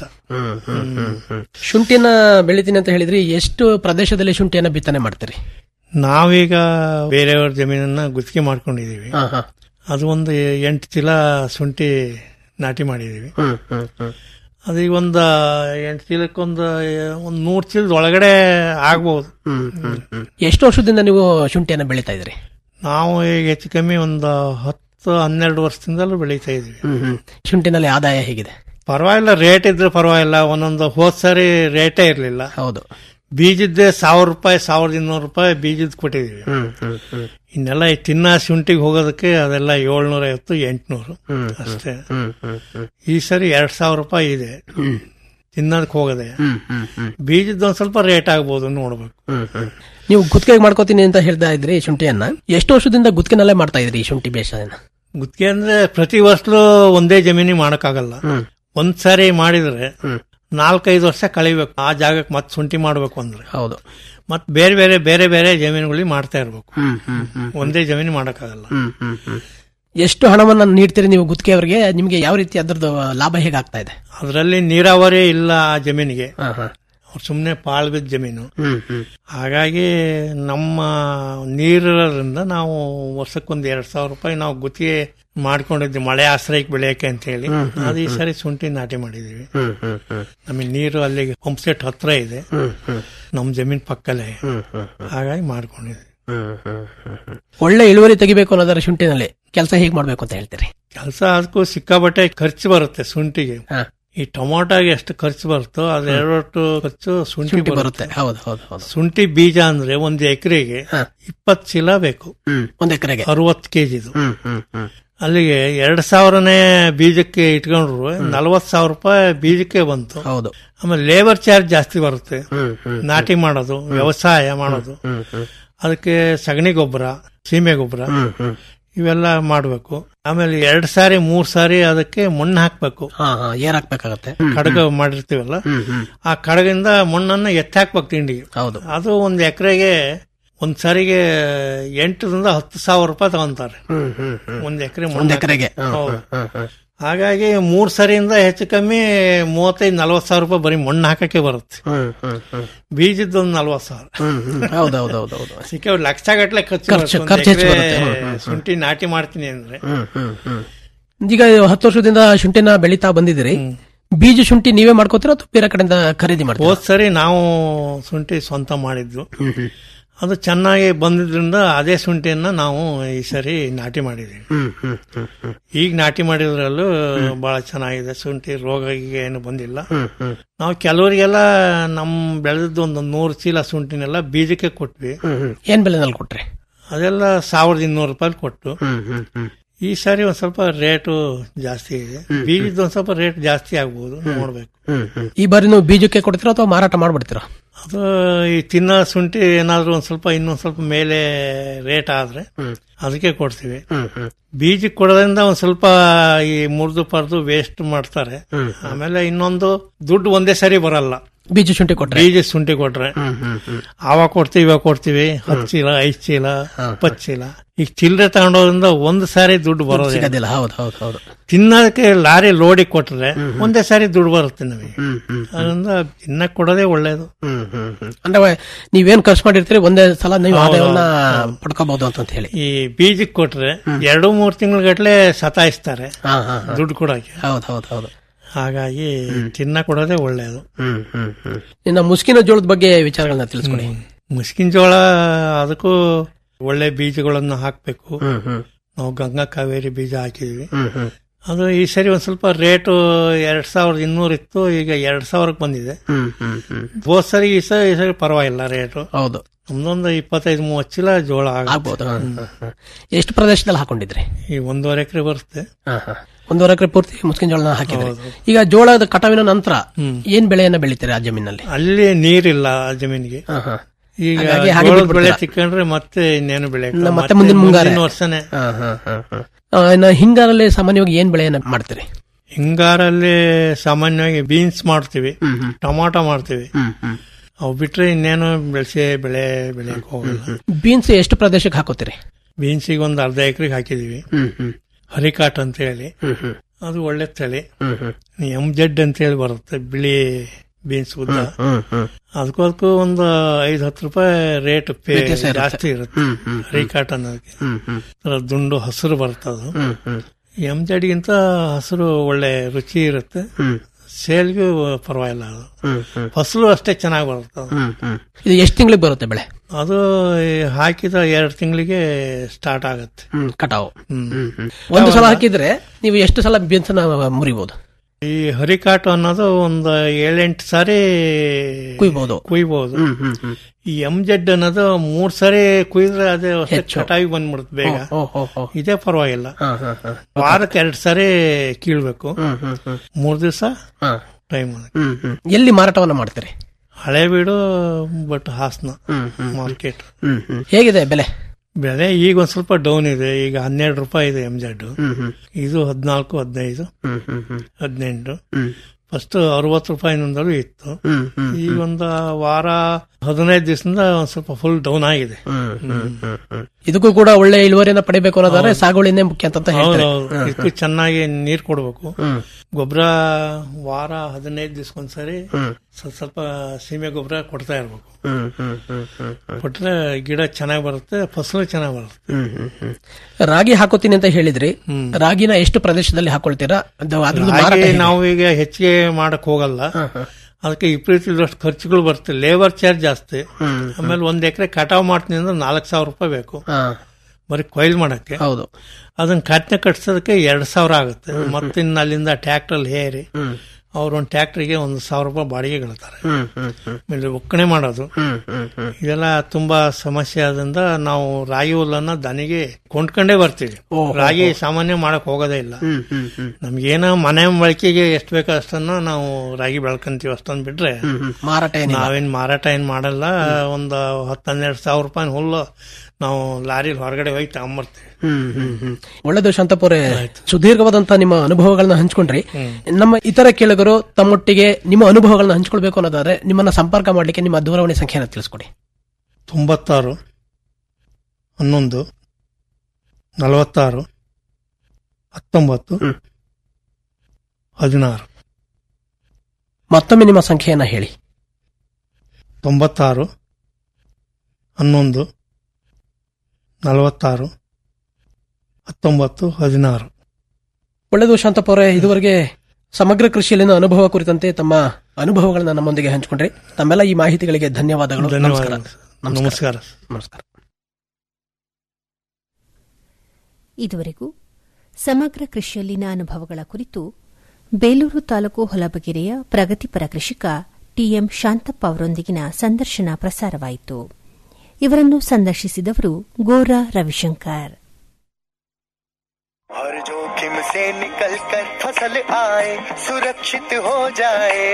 Speaker 9: ಶುಂಠಿನ ಬೆಳಿತೀನಿ ಅಂತ ಹೇಳಿದ್ರಿ ಎಷ್ಟು ಪ್ರದೇಶದಲ್ಲಿ ಶುಂಠಿಯನ್ನ ಬಿತ್ತನೆ ಮಾಡ್ತೀರಿ
Speaker 10: ನಾವೀಗ ಬೇರೆಯವ್ರ ಜಮೀನನ್ನ ಗುತ್ತಿಗೆ ಮಾಡ್ಕೊಂಡಿದೀವಿ ಅದು ಒಂದು ಎಂಟು ಚೀಲ ಶುಂಠಿ ನಾಟಿ ಮಾಡಿದೀವಿ ಅದೀಗ ಒಂದು ಎಂಟು ಚೀಲಕ್ಕೊಂದು ಒಂದು ನೂರು ಚೀಲದ ಒಳಗಡೆ ಆಗ್ಬಹುದು
Speaker 9: ಎಷ್ಟು ವರ್ಷದಿಂದ ನೀವು ಶುಂಠಿಯನ್ನ ಬೆಳಿತಾ ಇದ್ರಿ
Speaker 10: ನಾವು ಈಗ ಹೆಚ್ಚು ಕಮ್ಮಿ ಒಂದು ಹತ್ತು ಹನ್ನೆರಡು ವರ್ಷದಿಂದಲೂ ಬೆಳೀತಾ ಇದೀವಿ
Speaker 9: ಶುಂಠಿನಲ್ಲಿ ಆದಾಯ ಹೇಗಿದೆ
Speaker 10: ಪರವಾಗಿಲ್ಲ ರೇಟ್ ಇದ್ರೆ ಪರವಾಗಿಲ್ಲ ಒಂದೊಂದು ಹೋದ್ ಸರಿ ರೇಟೇ ಇರ್ಲಿಲ್ಲ
Speaker 9: ಹೌದು
Speaker 10: ಬೀಜದ್ದೇ ಸಾವಿರ ರೂಪಾಯಿ ಸಾವಿರದ ಇನ್ನೂರು ರೂಪಾಯಿ ಬೀಜದ್ ಕೊಟ್ಟಿದೀವಿ ಇನ್ನೆಲ್ಲ ಈ ತಿನ್ನ ಶುಂಠಿಗೆ ಹೋಗೋದಕ್ಕೆ ಅದೆಲ್ಲ ಏಳ್ನೂರ ಐವತ್ತು ಎಂಟ್ನೂರು ಅಷ್ಟೇ ಈ ಸರಿ ಎರಡ್ ಸಾವಿರ ರೂಪಾಯಿ ಇದೆ ತಿನ್ನೋದಕ್ಕೆ ಹೋಗದೆ ಬೀಜದ ಒಂದ್ ಸ್ವಲ್ಪ ರೇಟ್ ಆಗ್ಬೋದು ನೋಡ್ಬೇಕು
Speaker 9: ನೀವು ಗುತ್ತಿಗೆ ಮಾಡ್ಕೋತೀನಿ ಅಂತ ಹೇಳ್ತಾ ಇದ್ರಿ ಶುಂಠಿಯನ್ನ ಎಷ್ಟು ವರ್ಷದಿಂದ ಗುತ್ತಿಗೆನಲ್ಲೇ ಮಾಡ್ತಾ ಇದ್ರಿ ಈ ಶುಂಠಿ ಬೇಸಾಯನ
Speaker 10: ಗುತ್ತಿಗೆ ಅಂದ್ರೆ ಪ್ರತಿ ವರ್ಷ ಒಂದೇ ಜಮೀನಿಗೆ ಮಾಡಕ್ಕಾಗಲ್ಲ ಒಂದ್ ಸಾರಿ ಮಾಡಿದ್ರೆ ನಾಲ್ಕೈದು ವರ್ಷ ಕಳಿಬೇಕು ಆ ಜಾಗಕ್ಕೆ ಮತ್ತೆ ಶುಂಠಿ ಮಾಡ್ಬೇಕು ಅಂದ್ರೆ
Speaker 9: ಹೌದು
Speaker 10: ಮತ್ ಬೇರೆ ಬೇರೆ ಬೇರೆ ಬೇರೆ ಜಮೀನುಗಳಿಗೆ ಮಾಡ್ತಾ ಇರ್ಬೇಕು ಒಂದೇ ಜಮೀನು ಮಾಡಕ್ಕಾಗಲ್ಲ
Speaker 9: ಎಷ್ಟು ಹಣವನ್ನ ನೀಡ್ತೀರಿ ನೀವು ಗುತ್ತಿಗೆ ಅವರಿಗೆ ನಿಮಗೆ ಯಾವ ರೀತಿ ಅದರದ್ದು ಲಾಭ ಹೇಗಾಗ್ತಾ ಇದೆ
Speaker 10: ಅದರಲ್ಲಿ ನೀರಾವರಿ ಇಲ್ಲ ಆ ಜಮೀನಿಗೆ ಅವ್ರು ಸುಮ್ನೆ ಪಾಳ್ ಬಿದ್ದ ಜಮೀನು ಹಾಗಾಗಿ ನಮ್ಮ ನೀರಿರೋದ್ರಿಂದ ನಾವು ವರ್ಷಕ್ಕೊಂದ್ ಎರಡ್ ಸಾವಿರ ರೂಪಾಯಿ ನಾವು ಗುತ್ತಿಗೆ ಮಾಡ್ಕೊಂಡಿದ್ವಿ ಮಳೆ ಆಶ್ರಯಕ್ಕೆ ಬೆಳೆಯಕ್ಕೆ ಅಂತ ಹೇಳಿ ಅದು ಈ ಸರಿ ಶುಂಠಿ ನಾಟಿ ಮಾಡಿದೀವಿ ನಮಗೆ ನೀರು ಅಲ್ಲಿಗೆ ಪಂಪ್ ಸೆಟ್ ಹತ್ರ ಇದೆ ನಮ್ ಜಮೀನ್ ಪಕ್ಕಲ್ಲೇ ಹಾಗಾಗಿ ಮಾಡ್ಕೊಂಡಿದ್ವಿ
Speaker 9: ಒಳ್ಳೆ ಇಳುವರಿ ತೆಗಿಬೇಕು ಅನ್ನೋದರ ಶುಂಠಿನಲ್ಲಿ ಕೆಲಸ ಹೇಗೆ ಮಾಡ್ಬೇಕು ಅಂತ ಹೇಳ್ತೀರಿ
Speaker 10: ಕೆಲಸ ಅದಕ್ಕೂ ಸಿಕ್ಕಾಬಟ್ಟೆ ಖರ್ಚು ಬರುತ್ತೆ ಶುಂಠಿಗೆ ಈ ಟೊಮೊಟೊಗೆ ಎಷ್ಟು ಖರ್ಚು ಬರುತ್ತೋ ಅದು ಎರಡೊಟ್ಟು ಖರ್ಚು ಶುಂಠಿ
Speaker 9: ಶುಂಠಿ
Speaker 10: ಬರುತ್ತೆ
Speaker 9: ಬರುತ್ತೆ ಹೌದು ಹೌದು ಹೌದು
Speaker 10: ಶುಂಠಿ ಬೀಜ ಅಂದ್ರೆ ಒಂದು ಎಕರೆಗೆ ಇಪ್ಪತ್ ಚೀಲ ಬೇಕು
Speaker 9: ಒಂದ್ ಎಕರೆಗೆ
Speaker 10: ಅರವತ್ತು ಕೆಜಿದು ಅಲ್ಲಿಗೆ ಎರಡ್ ಸಾವಿರನೇ ಬೀಜಕ್ಕೆ ಇಟ್ಕೊಂಡ್ರು ನಲ್ವತ್ ಸಾವಿರ ರೂಪಾಯಿ ಬೀಜಕ್ಕೆ ಬಂತು
Speaker 9: ಹೌದು
Speaker 10: ಆಮೇಲೆ ಲೇಬರ್ ಚಾರ್ಜ್ ಜಾಸ್ತಿ ಬರುತ್ತೆ ನಾಟಿ ಮಾಡೋದು ವ್ಯವಸಾಯ ಮಾಡೋದು ಅದಕ್ಕೆ ಸಗಣಿ ಗೊಬ್ಬರ ಸೀಮೆ ಗೊಬ್ಬರ ಇವೆಲ್ಲ ಮಾಡ್ಬೇಕು ಆಮೇಲೆ ಎರಡ್ ಸಾರಿ ಮೂರ್ ಸಾರಿ ಅದಕ್ಕೆ ಮಣ್ಣು ಹಾಕ್ಬೇಕು
Speaker 9: ಹಾ ಹಾ ಏರ್ ಹಾಕ್ಬೇಕಾಗತ್ತೆ
Speaker 10: ಕಡಗ ಮಾಡಿರ್ತೀವಲ್ಲ ಆ ಕಡಗಿಂದ ಮಣ್ಣನ್ನ ಎತ್ತಿ ಹಾಕ್ಬೇಕು ತಿಂಡಿಗೆ
Speaker 9: ಹೌದು
Speaker 10: ಅದು ಒಂದ್ ಎಕರೆಗೆ ಒಂದ್ ಸಾರಿಗೆ ಎಂಟರಿಂದ ಹತ್ತು ಸಾವಿರ ರೂಪಾಯಿ ತಗೊಂತಾರೆ ಒಂದ್ ಎಕರೆ
Speaker 9: ಒಂದ್ ಎಕರೆಗೆ
Speaker 10: ಹಾಗಾಗಿ ಮೂರ್ ಸರಿಯಿಂದ ಹೆಚ್ಚು ಕಮ್ಮಿ ಮೂವತ್ತೈದು ನಲ್ವತ್ ಸಾವಿರ ರೂಪಾಯಿ ಬರೀ ಮಣ್ಣು ಹಾಕಕ್ಕೆ ಬರುತ್ತೆ ಬೀಜದ ಒಂದ್ ನಲ್ವತ್ ಸಾವಿರ
Speaker 9: ಹೌದು ಹೌದು ಹೌದು ಹೌದು
Speaker 10: ಸಿಕ್ಕ ಲಕ್ಷ ಗಟ್ಲೆ ಖರ್ಚು
Speaker 9: ಖರ್ಚು-
Speaker 10: ಬರುತ್ತೆ. ಒಂದ್
Speaker 9: ಖರ್ಚು ಹೆಚ್ಚು
Speaker 10: ಎಕ್ರೆ
Speaker 9: ಬರುತ್ತೆ. ಹ್ಮ್, ಹ್ಮ್, ಹ್ಮ್.
Speaker 10: ಶುಂಠಿ ನಾಟಿ ಮಾಡ್ತೀನಿ ಅಂದ್ರೆ
Speaker 9: ಈಗ ಹತ್ತು ವರ್ಷದಿಂದ ಶುಂಠಿನ ಬೆಳೀತಾ ಬಂದಿದ್ದೀರಿ ಬೀಜ ಶುಂಠಿ ನೀವೇ ಮಾಡ್ಕೋತೀರಾ ಅಥವಾ ಬೇರೆ ಕಡೆಯಿಂದ ಖರೀದಿ ಮಾಡ್ತೀರಾ
Speaker 10: ಹೋದ್ ಸರಿ ನಾವು ಶುಂಠಿ ಸ್ವಂತ ಮಾಡಿದ್ವು ಅದು ಚೆನ್ನಾಗಿ ಬಂದಿದ್ರಿಂದ ಅದೇ ಶುಂಠಿಯನ್ನ ನಾವು ಈ ಸರಿ ನಾಟಿ ಮಾಡಿದೀವಿ ಈಗ ನಾಟಿ ಮಾಡಿದ್ರಲ್ಲೂ ಬಹಳ ಚೆನ್ನಾಗಿದೆ ಶುಂಠಿ ರೋಗ ಗೀಗ ಏನು ಬಂದಿಲ್ಲ ನಾವು ಕೆಲವರಿಗೆಲ್ಲ ನಮ್ ಬೆಳೆದಿದ್ದು ಒಂದು ನೂರು ಚೀಲ ಶುಂಠಿನೆಲ್ಲ ಬೀಜಕ್ಕೆ ಕೊಟ್ವಿ
Speaker 9: ಏನ್ ಬೆಲೆನಲ್ಲಿ ಕೊಟ್ರಿ
Speaker 10: ಅದೆಲ್ಲ ಸಾವಿರದ ಇನ್ನೂರು ರೂಪಾಯಿ ಕೊಟ್ಟು ಈ ಸಾರಿ ಒಂದ್ ಸ್ವಲ್ಪ ರೇಟು ಜಾಸ್ತಿ ಇದೆ ಬೀಜದ ಒಂದ್ ಸ್ವಲ್ಪ ರೇಟ್ ಜಾಸ್ತಿ ಆಗ್ಬೋದು ನೋಡ್ಬೇಕು
Speaker 9: ಈ ಬಾರಿ ನೀವು ಬೀಜಕ್ಕೆ ಕೊಡ್ತೀರಾ ಅಥವಾ ಮಾರಾಟ ಮಾಡ್ಬಿಡ್ತೀರಾ
Speaker 10: ಅದು ಈ ತಿನ್ನ ಶುಂಠಿ ಏನಾದ್ರು ಒಂದ್ ಸ್ವಲ್ಪ ಇನ್ನೊಂದ್ ಸ್ವಲ್ಪ ಮೇಲೆ ರೇಟ್ ಆದ್ರೆ ಅದಕ್ಕೆ ಕೊಡ್ತೀವಿ ಬೀಜಕ್ಕೆ ಕೊಡೋದ್ರಿಂದ ಒಂದ್ ಸ್ವಲ್ಪ ಈ ಮುರಿದು ಪರ್ದು ವೇಸ್ಟ್ ಮಾಡ್ತಾರೆ ಆಮೇಲೆ ಇನ್ನೊಂದು ದುಡ್ಡು ಒಂದೇ ಸರಿ ಬರಲ್ಲ
Speaker 9: ಬೀಜ ಶುಂಠಿ ಕೊಟ್ರೆ
Speaker 10: ಬೀಜ ಶುಂಠಿ ಕೊಟ್ರೆ ಆವಾಗ ಕೊಡ್ತೀವಿ ಇವಾಗ ಕೊಡ್ತೀವಿ ಹತ್ತು ಚೀಲ ಐದು ಚೀಲ ಇಪ್ಪತ್ತು ಚೀಲ ಈಗ ಚಿಲ್ಲರೆ ತಗೊಂಡೋದ್ರಿಂದ ಒಂದು ಸಾರಿ ದುಡ್ಡು ಬರೋದಿಲ್ಲ
Speaker 9: ಸಿಗೋದಿಲ್ಲ ಹೌದು ಹೌದು ಹೌದು
Speaker 10: ತಿನ್ನೋದಕ್ಕೆ ಲಾರಿ ಲೋಡಿ ಕೊಟ್ರೆ ಒಂದೇ ಸಾರಿ ದುಡ್ಡು ಬರುತ್ತೆ ನಮಗೆ ಅದರಿಂದ ತಿನ್ನಕ್ ಕೊಡೋದೇ ಒಳ್ಳೇದು
Speaker 9: ಅಂದ್ರೆ ನೀವೇನ್ ಖರ್ಚು ಮಾಡಿರ್ತೀರಿ ಒಂದೇ ಸಲ ನೀವು ಆದಾಯವನ್ನ ಪಡ್ಕೋಬಹುದು ಅಂತ ಹೇಳಿ
Speaker 10: ಈ ಬೀಜಕ್ಕೆ ಕೊಟ್ರೆ ಎರಡು ಮೂರು ತಿಂಗಳ ಗಟ್ಲೆ ಸತಾಯಿಸ್ತಾರೆ
Speaker 9: ಹಾ ಹಾ
Speaker 10: ದುಡ್ಡು ಕೊಡಕ್ಕೆ
Speaker 9: ಹೌದು ಹೌದು ಹೌದು
Speaker 10: ಹಾಗಾಗಿ ತಿನ್ನ ಕೊಡೋದೇ ಒಳ್ಳೇದು
Speaker 9: ಇನ್ನ ಮುಸ್ಕಿನ ಜೋಳದ ಬಗ್ಗೆ ವಿಚಾರಗಳನ್ನ ತಿಳಿಸ್ಕೊಡಿ
Speaker 10: ಮುಸ್ಕಿನ ಜೋಳ ಅದಕ್ಕೂ ಒಳ್ಳೆ ಬೀಜಗಳನ್ನ ಹಾಕ್ಬೇಕು ನಾವು ಗಂಗಾ ಕಾವೇರಿ ಬೀಜ ಹಾಕಿದ್ವಿ ಅದು ಈ ಸರಿ ಒಂದ್ ಸ್ವಲ್ಪ ರೇಟು ಎರಡ್ ಸಾವಿರದ ಇನ್ನೂರು ಇತ್ತು ಈಗ ಎರಡ್ ಸಾವಿರಕ್ಕೆ ಬಂದಿದೆ ಹೋದ್ ಸರಿ ಈ ಸರಿ ಈ ಸರಿ ಪರವಾಗಿಲ್ಲ ರೇಟು
Speaker 9: ಹೌದು
Speaker 10: ನಮ್ದೊಂದು ಇಪ್ಪತ್ತೈದು ಮೂವತ್ತು ಚೀಲ ಜೋಳ ಆಗುತ್ತೆ.
Speaker 9: ಆಗ್ಬೋದು ಹಾ, ಹಾ, ಹಾ. ಎಷ್ಟು ಪ್ರದೇಶದಲ್ಲಿ ಹಾಕೊಂಡಿದ್ರಿ
Speaker 10: ಈ ಒಂದೂವರೆ ಎಕರೆ ಬರುತ್ತೆ
Speaker 9: ಹಾ, ಹಾ. ಒಂದೂವರೆ ಎಕರೆ ಪೂರ್ತಿ ಮುಸ್ಕಿನ ಜೋಳನ ಹಾಕಿದ್ರಿ ಈಗ ಜೋಳದ ಕಟಾವಿನ ನಂತರ ಏನ್ ಬೆಳೆಯನ್ನ ಬೆಳಿತೀರಿ ಆ ಜಮೀನಲ್ಲಿ
Speaker 10: ಅಲ್ಲಿ ನೀರಿಲ್ಲ ಆ ಜಮೀನಿಗೆ
Speaker 9: ಹಾ, ಹಾ.
Speaker 10: ಈಗ
Speaker 9: ಹಾಗಾಗಿ ಹಾಗೆ
Speaker 10: ಜೋಳದ ಬೆಳೆ
Speaker 9: ಬಿಟ್ಬಿಡ್ತೀರಾ?
Speaker 10: ತಿಕ್ಕೊಂಡ್ರೆ ಮತ್ತೆ ಇನ್ನೇನು ಬೆಳೆ
Speaker 9: ಇನ್ನ ಮತ್ತೆ ಮುಂದಿನ ಮುಂಗಾರು
Speaker 10: ವರ್ಷನೇ
Speaker 9: ಹಾ, ಹಾ, ಹಾ, ಹಾ. ಆ, ಇನ್ನು ಹಿಂಗಾರಲ್ಲಿ ಸಾಮಾನ್ಯವಾಗಿ ಏನ್ ಬೆಳೆಯನ್ನ ಮಾಡ್ತೀರಿ
Speaker 10: ಹಿಂಗಾರಲ್ಲಿ ಸಾಮಾನ್ಯವಾಗಿ ಬೀನ್ಸ್ ಮಾಡ್ತೀವಿ ಟೊಮಾಟೊ ಮಾಡ್ತೀವಿ ಅವು ಬಿಟ್ರೆ ಇನ್ನೇನು ಬೆಳೆಸಿ ಬೆಳೆ ಬೆಳೆಯಕ್ ಹೋಗಲ್ಲ
Speaker 9: ಬೀನ್ಸ್ ಎಷ್ಟು ಪ್ರದೇಶಕ್ಕೆ ಹಾಕೋತೀರಿ
Speaker 10: ಬೀನ್ಸಿಗೆ ಒಂದು ಅರ್ಧ ಎಕರೆಗೆ ಹಾಕಿದೀವಿ ಹರಿಕಾಟ್ ಅಂತ ಹೇಳಿ ಅದು ಒಳ್ಳೆ ತಳಿ ಎಂ ಜೆಡ್ ಅಂತ ಹೇಳಿ ಬರುತ್ತೆ ಬಿಳಿ ಬೀನ್ಸ್ ಉದ್ದ ಅದಕ್ಕೂ ಒಂದು ಐದ್ ಹತ್ತು ರೂಪಾಯಿ ರೇಟ್ ಪೇ
Speaker 9: ವ್ಯತ್ಯಾಸ ಇರುತ್ತೆ.
Speaker 10: ಜಾಸ್ತಿ ಇರುತ್ತೆ ಹರಿಕಾಟ್ ಅನ್ನೋದಕ್ಕೆ ಅದರ ದುಂಡು ಹಸಿರು ಬರುತ್ತೆ ಅದು ಎಂ ಜೆಡ್ಗಿಂತ ಹಸಿರು ಒಳ್ಳೆ ರುಚಿ ಇರುತ್ತೆ ಸೇಲ್ಗೂ ಪರವಾಗಿಲ್ಲ ಅದು ಫಸಲು ಅಷ್ಟೇ ಚೆನ್ನಾಗಿ ಬರುತ್ತೆ ಅದು.
Speaker 9: ಇದು ಎಷ್ಟು ತಿಂಗಳಿಗೆ ಬರುತ್ತೆ ಬೆಳೆ
Speaker 10: ಅದು ಈ ಹಾಕಿದ ಎರಡು ತಿಂಗಳಿಗೆ ಸ್ಟಾರ್ಟ್ ಆಗುತ್ತೆ
Speaker 9: ಹ್ಮ್ ಕಟಾವು
Speaker 10: ಹ್ಮ್.
Speaker 9: ಒಂದು ಸಲ ಹಾಕಿದ್ರೆ ನೀವು ಎಷ್ಟು ಸಲ ಬೀನ್ಸ್ ಮುರಿಬಹುದು
Speaker 10: ಈ ಹರಿಕಾಟು ಅನ್ನೋದು ಒಂದು ಏಳೆಂಟು ಸಾರಿ
Speaker 9: ಕುಯ್ಬೋದು.
Speaker 10: ಕುಯ್ಬೋದು
Speaker 9: ಹ್ಮ್, ಹ್ಮ್, ಹ್ಮ್.
Speaker 10: ಈ ಎಂ ಜೆಡ್ ಅನ್ನೋದು ಮೂರ್ ಸಾರಿ ಕುಯ್ದ್ರೆ ಅದೇ ಅಷ್ಟೇ
Speaker 9: ಹೆಚ್ಚು.
Speaker 10: ಕಟಾವಿ ಬಂದ್ಬಿಡುತ್ತೆ ಬೇಗ
Speaker 9: ಓ, ಓ, ಓ.
Speaker 10: ಇದೇ ಪರವಾಗಿಲ್ಲ
Speaker 9: ಹಾ, ಹಾ, ಹಾ.
Speaker 10: ವಾರಕ್ಕೆ ಎರಡ್ ಸಾರಿ ಕೀಳ್ಬೇಕು
Speaker 9: ಹ್ಮ್, ಹ್ಮ್, ಹ್ಮ್.
Speaker 10: ಮೂರ್ ದಿವಸ
Speaker 9: ಹಾ.
Speaker 10: ಟೈಮ್
Speaker 9: ಹ್ಮ್, ಹ್ಮ್. ಎಲ್ಲಿ ಮಾರಾಟವನ್ನ ಮಾಡ್ತೀರಿ
Speaker 10: ಹಳೆ ಬೀಡು ಬಟ್ ಹಾಸನ
Speaker 9: ಹ್ಮ್, ಹ್ಮ್.
Speaker 10: ಮಾರ್ಕೆಟ್
Speaker 9: ಹ್ಮ್, ಹ್ಮ್. ಹೇಗಿದೆ ಬೆಲೆ
Speaker 10: ಬೆಲೆ ಈಗ ಒಂದ್ ಸ್ವಲ್ಪ ಡೌನ್ ಇದೆ ಈಗ ಹನ್ನೆರಡು ರೂಪಾಯಿ ಇದೆ ಎಂ ಜೆಡ್
Speaker 9: ಹ್ಮ್, ಹ್ಮ್.
Speaker 10: ಇದು ಹದಿನಾಲ್ಕು ಹದಿನೈದು
Speaker 9: ಹ್ಮ್, ಹ್ಮ್, ಹ್ಮ್.
Speaker 10: ಹದಿನೆಂಟು
Speaker 9: ಹ್ಮ್.
Speaker 10: ಫಸ್ಟ್ ಅರವತ್ತು ರೂಪಾಯಿನಿಂದಲೂ ಇತ್ತು
Speaker 9: ಹ್ಮ್, ಹ್ಮ್,
Speaker 10: ಈಗ ಒಂದು ವಾರ ಹದಿನೈದು ದಿವಸದಿಂದ ಒಂದ್ ಸ್ವಲ್ಪ ಫುಲ್ ಡೌನ್ ಆಗಿದೆ
Speaker 9: ಹ್ಮ್, ಹ್ಮ್, ಹ್ಮ್, ಹ್ಮ್. ಇದಕ್ಕೂ ಕೂಡ ಒಳ್ಳೆ ಇಳುವರಿಯನ್ನ ಪಡಿಬೇಕು ಅನ್ನೋದಾದ್ರೆ ಸಾಗುವಳಿನೇ ಮುಖ್ಯ ಅಂತ ಹೇಳ್ತಾರೆ
Speaker 10: ಹೌದೌದು ಇದಕ್ಕೂ ಚೆನ್ನಾಗಿ ನೀರ್ ಕೊಡ್ಬೇಕು
Speaker 9: ಹ್ಮ್.
Speaker 10: ಗೊಬ್ಬರ ವಾರ ಹದಿನೈದು ದಿವಸಕ್ಕೊಂದ್ಸರಿ
Speaker 9: ಹ್ಮ್.
Speaker 10: ಸ್ವಲ್ಪ ಸ್ವಲ್ಪ ಸೀಮೆ ಗೊಬ್ಬರ ಕೊಡ್ತಾ ಇರ್ಬೇಕು
Speaker 9: ಹ್ಮ್, ಹ್ಮ್, ಹ್ಮ್, ಹ್ಮ್, ಹ್ಮ್.
Speaker 10: ಕೊಟ್ರೆ ಗಿಡ ಚೆನ್ನಾಗಿ ಬರುತ್ತೆ ಫಸಲು ಚೆನ್ನಾಗಿ ಬರುತ್ತೆ
Speaker 9: ಹ್ಮ್, ಹ್ಮ್, ಹ್ಮ್. ರಾಗಿ ಹಾಕೋತೀನಿ ಅಂತ ಹೇಳಿದ್ರಿ ರಾಗಿನ ಎಷ್ಟು ಪ್ರದೇಶದಲ್ಲಿ ಹಾಕೊಳ್ತೀರಾ ಅದು ಅದ್ರದ್ದು ಮಾರಾಟ
Speaker 10: ಹಾಗೆ
Speaker 9: ಹೇಗೆ?
Speaker 10: ನಾವು ಈಗ ಹೆಚ್ಚಿಗೆ ಮಾಡಕ್ ಹೋಗಲ್ಲ ಅದಕ್ಕೆ ವಿಪರೀತದಷ್ಟು ಖರ್ಚುಗಳು ಬರುತ್ತೆ ಲೇಬರ್ ಚಾರ್ಜ್ ಜಾಸ್ತಿ ಆಮೇಲೆ ಒಂದ್ ಎಕರೆ ಕಟಾವ್ ಮಾಡ್ತೀನಿ ಅಂದ್ರೆ ನಾಲ್ಕು ಸಾವಿರ ರೂಪಾಯಿ ಬೇಕು
Speaker 9: ಹಾ.
Speaker 10: ಬರೀ ಕೊಯ್ಲ್ ಮಾಡಕ್ಕೆ
Speaker 9: ಹೌದು
Speaker 10: ಅದನ್ನ ಕಟ್ನೆ ಕಟ್ಸೋದಕ್ಕೆ ಎರಡ್ ಸಾವಿರ ಆಗುತ್ತೆ ಮತ್ತೆ ಇನ್ನು ಅಲ್ಲಿಂದ ಟ್ರ್ಯಾಕ್ಟರ್ ಹೇರಿ ಅವ್ರು ಒಂದು ಟ್ರ್ಯಾಕ್ಟರ್ಗೆ ಒಂದು ಸಾವಿರ ರೂಪಾಯಿ ಬಾಡಿಗೆ ಗೆಳ್ತಾರೆ
Speaker 9: ಹ್ಮ್, ಹ್ಮ್, ಹ್ಮ್.
Speaker 10: ಆಮೇಲೆ ಒಕ್ಕಣೆ ಮಾಡೋದು
Speaker 9: ಹ್ಮ್, ಹ್ಮ್, ಹ್ಮ್.
Speaker 10: ಇದೆಲ್ಲ ತುಂಬಾ ಸಮಸ್ಯೆ ಆದ್ರಿಂದ ನಾವು ರಾಗಿ ಹುಲ್ಲನ್ನ ದನಿಗೆ ಕೊಂಡ್ಕೊಂಡೇ ಬರ್ತೀವಿ
Speaker 9: ಓಹೋ.
Speaker 10: ರಾಗಿ ಸಾಮಾನ್ಯ ಮಾಡಕ್ ಹೋಗೋದೇ ಇಲ್ಲ
Speaker 9: ಹ್ಮ್, ಹ್ಮ್, ಹ್ಮ್.
Speaker 10: ನಮ್ಗೇನೋ ಮನೆ ಬಳಕೆಗೆ ಎಷ್ಟು ಬೇಕೋ ಅಷ್ಟನ್ನ ನಾವು ರಾಗಿ ಬೆಳ್ಕೊಂತೀವಿ ಅಷ್ಟೊಂದ್ ಬಿಟ್ರೆ
Speaker 9: ಹ್ಮ್, ಹ್ಮ್. ಮಾರಾಟ ಏನಿಲ್ಲ
Speaker 10: ನಾವೇನ್ ಮಾರಾಟ ಏನ್ ಮಾಡಲ್ಲ ಒಂದು ಹತ್ತು ಹನ್ನೆರಡು ಸಾವಿರ ರೂಪಾಯಿ ಹುಲ್ಲು ನಾವು ಲಾರಿ ಹೊರಗಡೆ ಹೋಗಿ ತಗೊಂಬರ್ತೀವಿ
Speaker 9: ಹ್ಮ್, ಹ್ಮ್, ಹ್ಮ್. ಒಳ್ಳೆದು ಶಾಂತಪುರೆ ಸುದೀರ್ಘವಾದಂತಹ ನಿಮ್ಮ ಅನುಭವಗಳನ್ನ ಹಂಚ್ಕೊಂಡ್ರಿ ನಮ್ಮ ಇತರ ಕೇಳುಗರು ತಮ್ಮೊಟ್ಟಿಗೆ ನಿಮ್ಮ ಅನುಭವಗಳನ್ನ ಹಂಚ್ಕೊಳ್ಬೇಕು ಅನ್ನೋದಾದ್ರೆ ನಿಮ್ಮನ್ನ ಸಂಪರ್ಕ ಮಾಡ್ಲಿಕ್ಕೆ ನಿಮ್ಮ ದೂರವಾಣಿ ಸಂಖ್ಯೆನ ತಿಳಿಸ್ಕೊಡಿ
Speaker 10: ತೊಂಬತ್ತಾರು ಹನ್ನೊಂದು ನಲವತ್ತಾರು ಹತ್ತೊಂಬತ್ತು ಹದಿನಾರು
Speaker 9: ಮತ್ತೊಮ್ಮೆ ನಿಮ್ಮ ಸಂಖ್ಯೆಯನ್ನ ಹೇಳಿ
Speaker 10: ತೊಂಬತ್ತಾರು ಹನ್ನೊಂದು ನಲವತ್ತಾರು ಹತ್ತೊಂಬತ್ತು ಹದಿನಾರು
Speaker 9: ಒಳ್ಳೆದು ಶಾಂತಪುರೆ ಇದುವರೆಗೆ ಸಮಗ್ರ ಕೃಷಿಯಲ್ಲಿನ ಅನುಭವ ಕುರಿತಂತೆ ತಮ್ಮ ಅನುಭವಗಳನ್ನ ನಮ್ಮೊಂದಿಗೆ ಹಂಚಿಕೊಂಡ್ರಿ ತಮ್ಮೆಲ್ಲ ಈ ಮಾಹಿತಿಗಳಿಗೆ ಧನ್ಯವಾದಗಳು
Speaker 10: ಧನ್ಯವಾದ
Speaker 9: ನಮಸ್ಕಾರ
Speaker 10: ನಮಸ್ಕಾರ
Speaker 9: ನಮಸ್ಕಾರ
Speaker 1: ಇದುವರೆಗೂ ಸಮಗ್ರ ಕೃಷಿಯಲ್ಲಿನ ಅನುಭವಗಳ ಕುರಿತು ಬೇಲೂರು ತಾಲೂಕು ಹೊಲಬಗೆರೆಯ ಪ್ರಗತಿಪರ ಕೃಷಿಕ ಟಿಎಂ ಶಾಂತಪ್ಪ ಅವರೊಂದಿಗಿನ ಸಂದರ್ಶನ ಪ್ರಸಾರವಾಯಿತು ಇವರನ್ನು ಸಂದರ್ಶಿಸಿದವರು ಗೋರಾ ರವಿಶಂಕರ್
Speaker 11: हर जोखिम से निकल कर फसल आए सुरक्षित हो जाए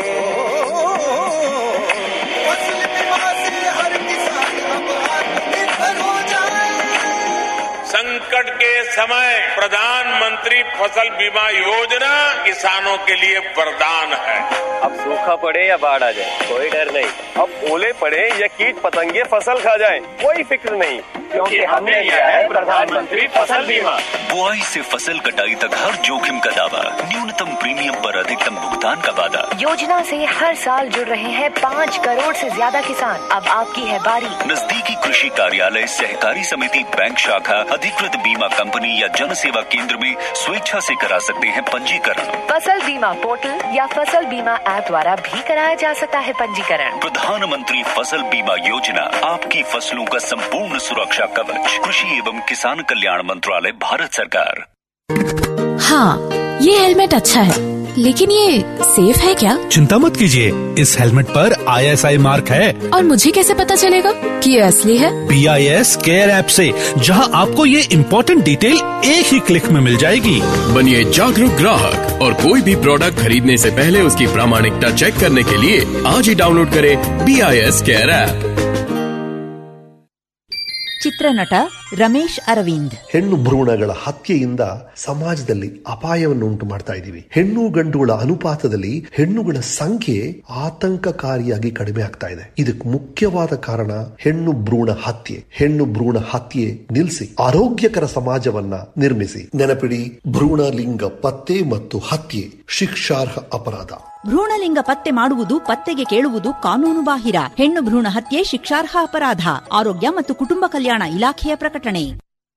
Speaker 11: फसल बीमा से हर किसान अब आत्मनिर्भर हो जाए
Speaker 12: संकट के समय प्रधानमंत्री फसल बीमा योजना किसानों के लिए वरदान है
Speaker 13: अब सूखा पड़े या बाढ़ आ जाए कोई डर नहीं अब ओले पड़े या कीट पतंगे फसल खा जाए कोई फिक्र नहीं क्योंकि हमने लिया है प्रधानमंत्री फसल बीमा
Speaker 14: बुआई से फसल कटाई तक हर जोखिम का दावा न्यूनतम प्रीमियम पर अधिकतम भुगतान का वादा
Speaker 15: योजना से हर साल जुड़ रहे हैं पाँच करोड़ से ज्यादा किसान अब आपकी है बारी
Speaker 14: नजदीकी कृषि कार्यालय सहकारी समिति बैंक शाखा अधिकृत बीमा कंपनी या जन सेवा केंद्र में स्वेच्छा से करा सकते हैं पंजीकरण
Speaker 15: फसल बीमा पोर्टल या फसल बीमा ऐप द्वारा भी कराया जा सकता है पंजीकरण
Speaker 14: प्रधानमंत्री फसल बीमा योजना आपकी फसलों का संपूर्ण सुरक्षा कवच कृषि एवं किसान कल्याण मंत्रालय भारत सरकार
Speaker 16: हाँ ये हेलमेट अच्छा है लेकिन ये सेफ है क्या
Speaker 8: चिंता मत कीजिए इस हेलमेट पर आईएसआई मार्क है
Speaker 16: और मुझे कैसे पता चलेगा कि ये असली है
Speaker 8: B I S care app से जहां आपको ये इम्पोर्टेंट डिटेल एक ही क्लिक में मिल जाएगी
Speaker 17: बनिए जागरूक ग्राहक और कोई भी प्रोडक्ट खरीदने से पहले उसकी प्रामाणिकता चेक करने के लिए आज ही डाउनलोड करें B I S care app
Speaker 18: ಚಿತ್ರನಟ ರಮೇಶ್ ಅರವಿಂದ್
Speaker 19: ಹೆಣ್ಣು ಭ್ರೂಣಗಳ ಹತ್ಯೆಯಿಂದ ಸಮಾಜದಲ್ಲಿ ಅಪಾಯವನ್ನು ಉಂಟು ಮಾಡ್ತಾ ಇದ್ದೀವಿ ಹೆಣ್ಣು ಗಂಡುಗಳ ಅನುಪಾತದಲ್ಲಿ ಹೆಣ್ಣುಗಳ ಸಂಖ್ಯೆ ಆತಂಕಕಾರಿಯಾಗಿ ಕಡಿಮೆ ಆಗ್ತಾ ಇದೆ ಇದಕ್ಕೆ ಮುಖ್ಯವಾದ ಕಾರಣ ಹೆಣ್ಣು ಭ್ರೂಣ ಹತ್ಯೆ ಹೆಣ್ಣು ಭ್ರೂಣ ಹತ್ಯೆ ನಿಲ್ಲಿಸಿ ಆರೋಗ್ಯಕರ ಸಮಾಜವನ್ನ ನಿರ್ಮಿಸಿ ನೆನಪಿಡಿ ಭ್ರೂಣ ಲಿಂಗ ಪತ್ತೆ ಮತ್ತು ಹತ್ಯೆ ಶಿಕ್ಷಾರ್ಹ ಅಪರಾಧ
Speaker 18: ಭ್ರೂಣಲಿಂಗ ಪತ್ತೆ ಮಾಡುವುದು ಪತ್ತೆಗೆ ಕೇಳುವುದು ಕಾನೂನು ಬಾಹಿರ ಹೆಣ್ಣು ಭ್ರೂಣ ಹತ್ಯೆ ಶಿಕ್ಷಾರ್ಹ ಅಪರಾಧ ಆರೋಗ್ಯ ಮತ್ತು ಕುಟುಂಬ ಕಲ್ಯಾಣ ಇಲಾಖೆಯ ಪ್ರಕಟಣೆ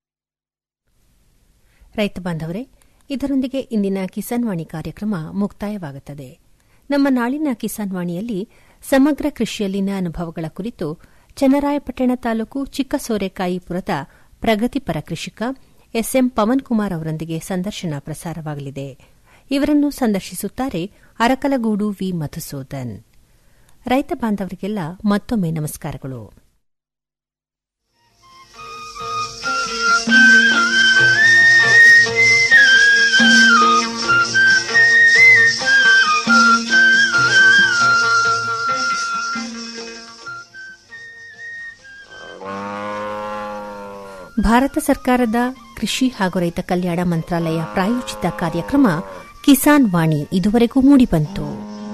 Speaker 1: ರೈತ ಬಾಂಧವರೇ ಇದರೊಂದಿಗೆ ಇಂದಿನ ಕಿಸಾನ್ ವಾಣಿ ಕಾರ್ಯಕ್ರಮ ಮುಕ್ತಾಯವಾಗುತ್ತದೆ ನಮ್ಮ ನಾಳಿನ ಕಿಸಾನ್ ವಾಣಿಯಲ್ಲಿ ಸಮಗ್ರ ಕೃಷಿಯಲ್ಲಿನ ಅನುಭವಗಳ ಕುರಿತು ಚನ್ನರಾಯಪಟ್ಟಣ ತಾಲೂಕು ಚಿಕ್ಕಸೋರೆಕಾಯಿಪುರದ ಪ್ರಗತಿಪರ ಕೃಷಿಕ ಎಸ್ಎಂ ಪವನ್ ಕುಮಾರ್ ಅವರೊಂದಿಗೆ ಸಂದರ್ಶನ ಪ್ರಸಾರವಾಗಲಿದೆ ಇವರನ್ನು ಸಂದರ್ಶಿಸುತ್ತಾರೆ ಅರಕಲಗೂಡು ವಿ ಮಧುಸೂದನ್ ರೈತ ಬಾಂಧವರಿಗೆಲ್ಲ ಮತ್ತೊಮ್ಮೆ ನಮಸ್ಕಾರಗಳು ಭಾರತ ಸರ್ಕಾರದ ಕೃಷಿ ಹಾಗೂ ರೈತ ಕಲ್ಯಾಣ ಮಂತ್ರಾಲಯ ಪ್ರಾಯೋಜಿತ ಕಾರ್ಯಕ್ರಮ ಕಿಸಾನ್ ವಾಣಿ ಇದುವರೆಗೂ ಮೂಡಿಬಂತು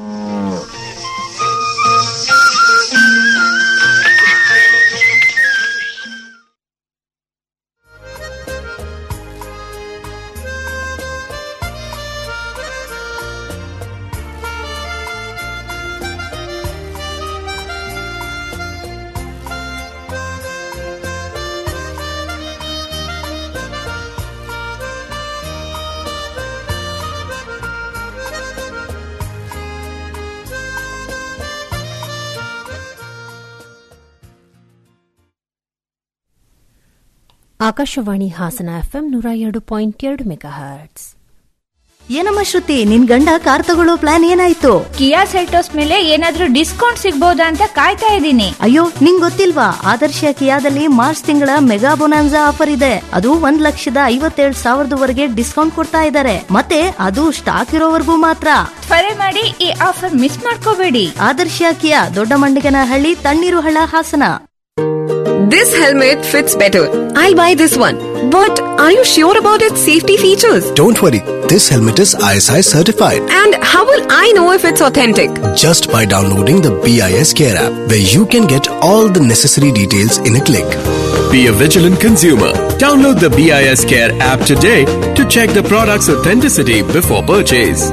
Speaker 1: ಆಕಾಶವಾಣಿ ಹಾಸನ ಎಫ್ಎಂ ನೂರ ಎರಡು ಪಾಯಿಂಟ್ ಎರಡು ಮೆಗಾ ಹರ್ಟ್ಸ್
Speaker 20: ಏನಮ್ಮ ಶ್ರುತಿ ನಿನ್ ಗಂಡ ಕಾರ್ ತಗೊಳ್ಳೋ ಪ್ಲಾನ್ ಏನಾಯ್ತು
Speaker 21: ಕಿಯಾ ಸೆಲ್ಟೋಸ್ ಮೇಲೆ ಏನಾದ್ರೂ ಡಿಸ್ಕೌಂಟ್ ಸಿಗ್ಬೋದಾ ಅಂತ ಕಾಯ್ತಾ ಇದ್ದೀನಿ
Speaker 20: ಅಯ್ಯೋ ನಿಂಗ್ ಗೊತ್ತಿಲ್ವಾ ಆದರ್ಶ ಕಿಯಾದಲ್ಲಿ ಮಾರ್ಚ್ ತಿಂಗಳ ಮೆಗಾ ಬೊನಾನ್ಸಾ ಆಫರ್ ಇದೆ ಅದು ಒಂದ್ ಲಕ್ಷದ ಐವತ್ತೇಳು ಸಾವಿರದವರೆಗೆ ಡಿಸ್ಕೌಂಟ್ ಕೊಡ್ತಾ ಇದ್ದಾರೆ ಮತ್ತೆ ಅದು ಸ್ಟಾಕ್ ಇರೋವರೆಗೂ ಮಾತ್ರ
Speaker 21: ತ್ವರೆ ಮಾಡಿ ಈ ಆಫರ್ ಮಿಸ್ ಮಾಡ್ಕೋಬೇಡಿ
Speaker 20: ಆದರ್ಶ ಕಿಯಾ ದೊಡ್ಡ ಮಂಡಿಗನಹಳ್ಳಿ ತಣ್ಣೀರು ಹಳ್ಳ Hassan
Speaker 22: This helmet fits better. I'll buy this one. But are you sure about its safety features?
Speaker 23: Don't worry, this helmet is ISI certified.
Speaker 22: And how will I know if it's authentic?
Speaker 23: Just by downloading the BIS Care app, where you can get all the necessary details in a click.
Speaker 17: Be a vigilant consumer. Download the BIS Care app today to check the product's authenticity before purchase.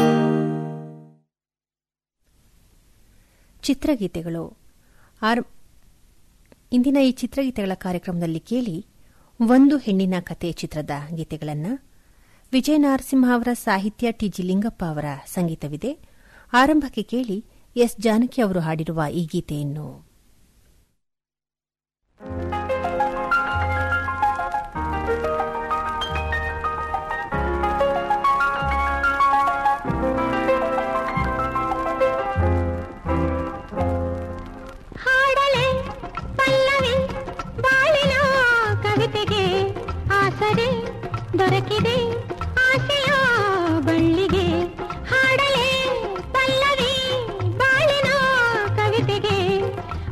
Speaker 1: ಚಿತ್ರಗೀತೆಗಳು ಆರ್ ಇಂದಿನ ಈ ಚಿತ್ರಗೀತೆಗಳ ಕಾರ್ಯಕ್ರಮದಲ್ಲಿ ಕೇಳಿ ಒಂದು ಹೆಣ್ಣಿನ ಕತೆ ಚಿತ್ರದ ಗೀತೆಗಳನ್ನು ವಿಜಯ ನರಸಿಂಹ ಅವರ ಸಾಹಿತ್ಯ ಟಿಜಿ ಲಿಂಗಪ್ಪ ಅವರ ಸಂಗೀತವಿದೆ ಆರಂಭಕ್ಕೆ ಕೇಳಿ ಎಸ್ ಜಾನಕಿ ಅವರು ಹಾಡಿರುವ ಈ ಗೀತೆಯನ್ನು
Speaker 24: ಹಾಡಲೆ ಪಲ್ಲವಿ ಬಾಳಿನ ಕವಿತೆಗೆ ಆಸರೆ ದೊರಕಿದೆ ಆಸೆಯ ಬಳ್ಳಿಗೆ ಹಾಡಲೆ ಪಲ್ಲವಿ ಬಾಳಿನ ಕವಿತೆಗೆ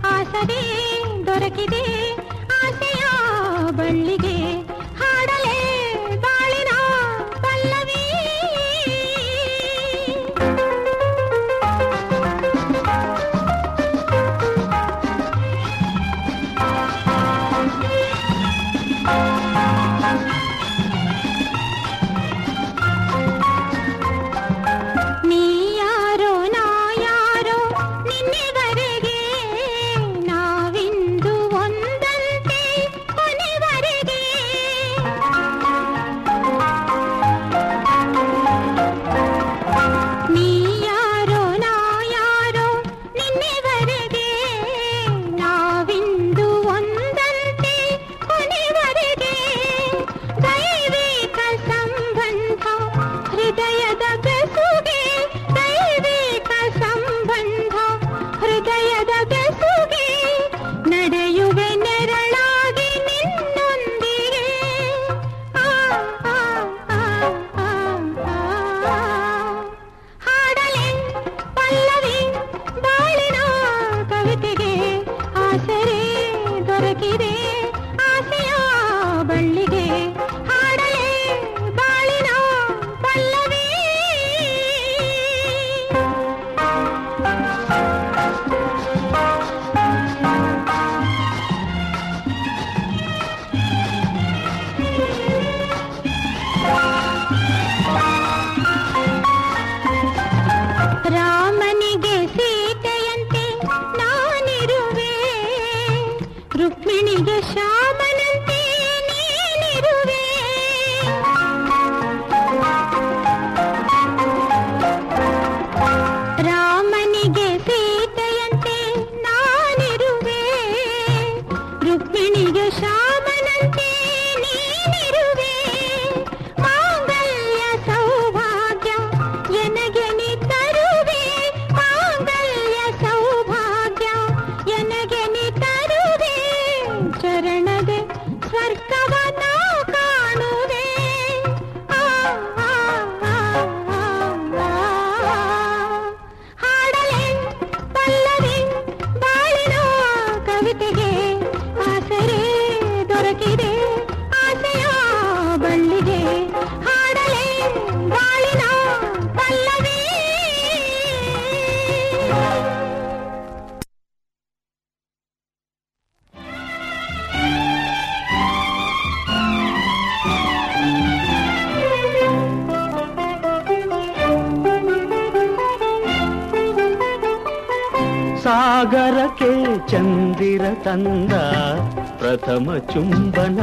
Speaker 2: ಸಾಗರಕ್ಕೆ ಚಂದಿರ ತಂದ ಪ್ರಥಮ ಚುಂಬನ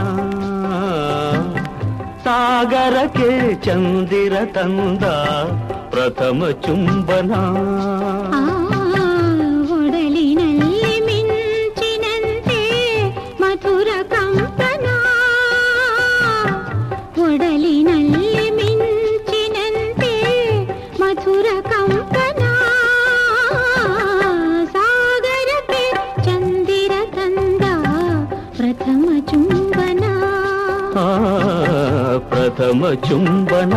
Speaker 2: ಸಾಗರಕ್ಕೆ ಚಂದಿರ ತಂದ ಪ್ರಥಮ ಚುಂಬನ
Speaker 24: ಒಡಲಿನಲ್ಲಿ ಮಿಂಚಿನಂತೆ ಮಧುರ ಕಂಪನ ಒಡಲಿನಲ್ಲಿ ಮಿಂಚಿನಂತೆ ಮಧುರ ಕಂಪನ ಸಾಗರಕ್ಕೆ ಚಂದಿರ ತಂದ ಪ್ರಥಮ ಚುಂಬನ
Speaker 2: ಆ, ಪ್ರಥಮ ಚುಂಬನ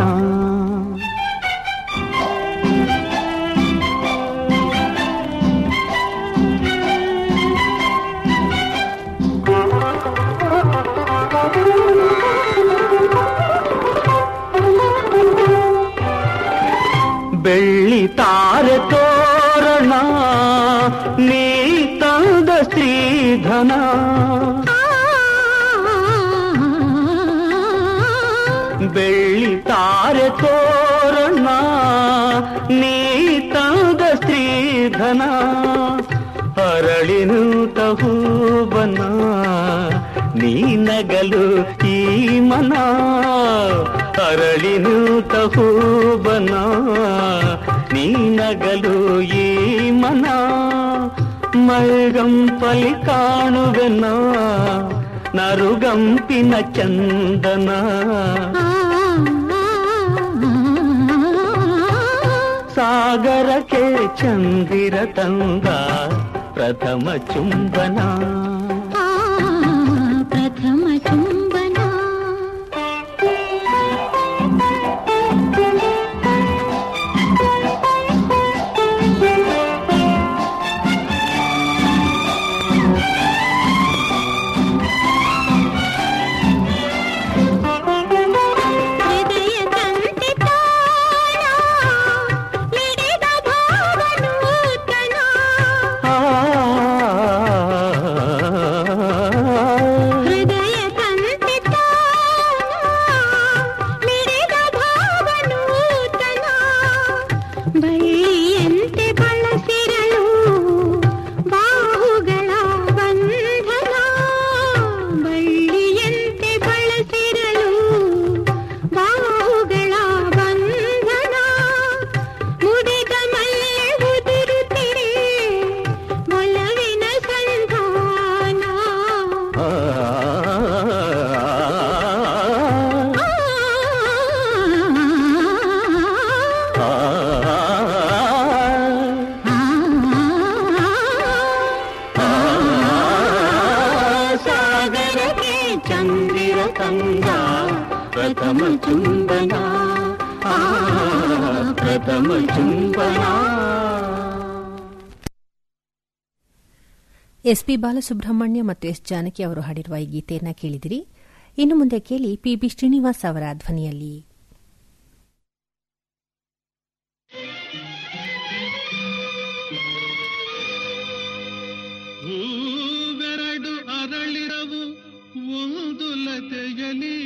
Speaker 2: ಬೆಳ್ಳಿ ತಾರೆ ತೋರಣ ನೀ ತಂದ ಸ್ತ್ರೀಧನ ಬೆಳ್ಳಿ ತಾರೆ ತೋರಣ ನೀ ತಂದ ಸ್ತ್ರೀಧನ ಅರಳಿನುತ ಹೂವನ ನೀ ನಗಲು ಈ ಮನ ಅರಳಿನುತ ಹೂವನ ನೀ ನಗಲು ಈ ಮನ ಮೈಗಂಪಲಿ ಕಾಣುವೆನ ನರುಗಂಪಿನ ಚಂದನ ಸಾಗರಕ್ಕೆ ಚಂದಿರ ತಂದ ಪ್ರಥಮ ಚುಂಬನ
Speaker 24: ಪ್ರಥಮ ಚುಂಬನ ಹೃದಯ ತಂತಿ ತಾಳ ಮಿಡಿದ ಭಾವನೂತನ ಹೃದಯ ತಂತಿ ತಾಳ ಮಿಡಿದ ಭಾವನೂತನ ಬಳ್ಳಿಯಂತೆ ಬಳಸಿರಲು ಬಾಹುಗಳ ಬಂಧನ ಬಳ್ಳಿಯಂತೆ ಬಳಸಿರಲು ಬಾಹುಗಳ ಬಂಧನ ಮುಡಿದ ಮಲ್ಲೆ ಉದುರುತ್ತಿರೆ ಒಲವಿನ ಸಂಧಾನ ಸಾಗರಕ್ಕೆ ಚಂದಿರ ತಂದ ಪ್ರಥಮ ಚುಂಬನ ಆ, ಪ್ರಥಮ ಚುಂಬನ
Speaker 1: ಎಸ್ಪಿ ಬಾಲಸುಬ್ರಹ್ಮಣ್ಯ ಮತ್ತು ಎಸ್ ಜಾನಕಿ ಅವರು ಹಾಡಿರುವ ಈ ಗೀತೆಯನ್ನ ಕೇಳಿದಿರಿ ಇನ್ನು ಮುಂದೆ ಕೇಳಿ ಪಿಬಿ ಶ್ರೀನಿವಾಸ್ ಅವರ ಧ್ವನಿಯಲ್ಲಿ
Speaker 3: ಹೂವೆರಡು ಅರಳಿರವು ಒಂದು ಲತೆಯಲಿ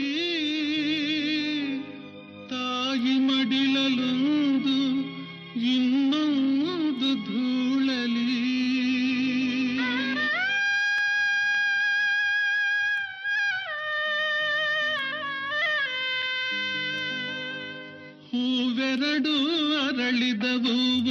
Speaker 3: ತಾಯಿ ಮಡಿಲಲೊಂದು ಇನ್ನೊಂದು ಧೂಳಲಿ ಹೂವೆರಡು ಅರಳಿದವು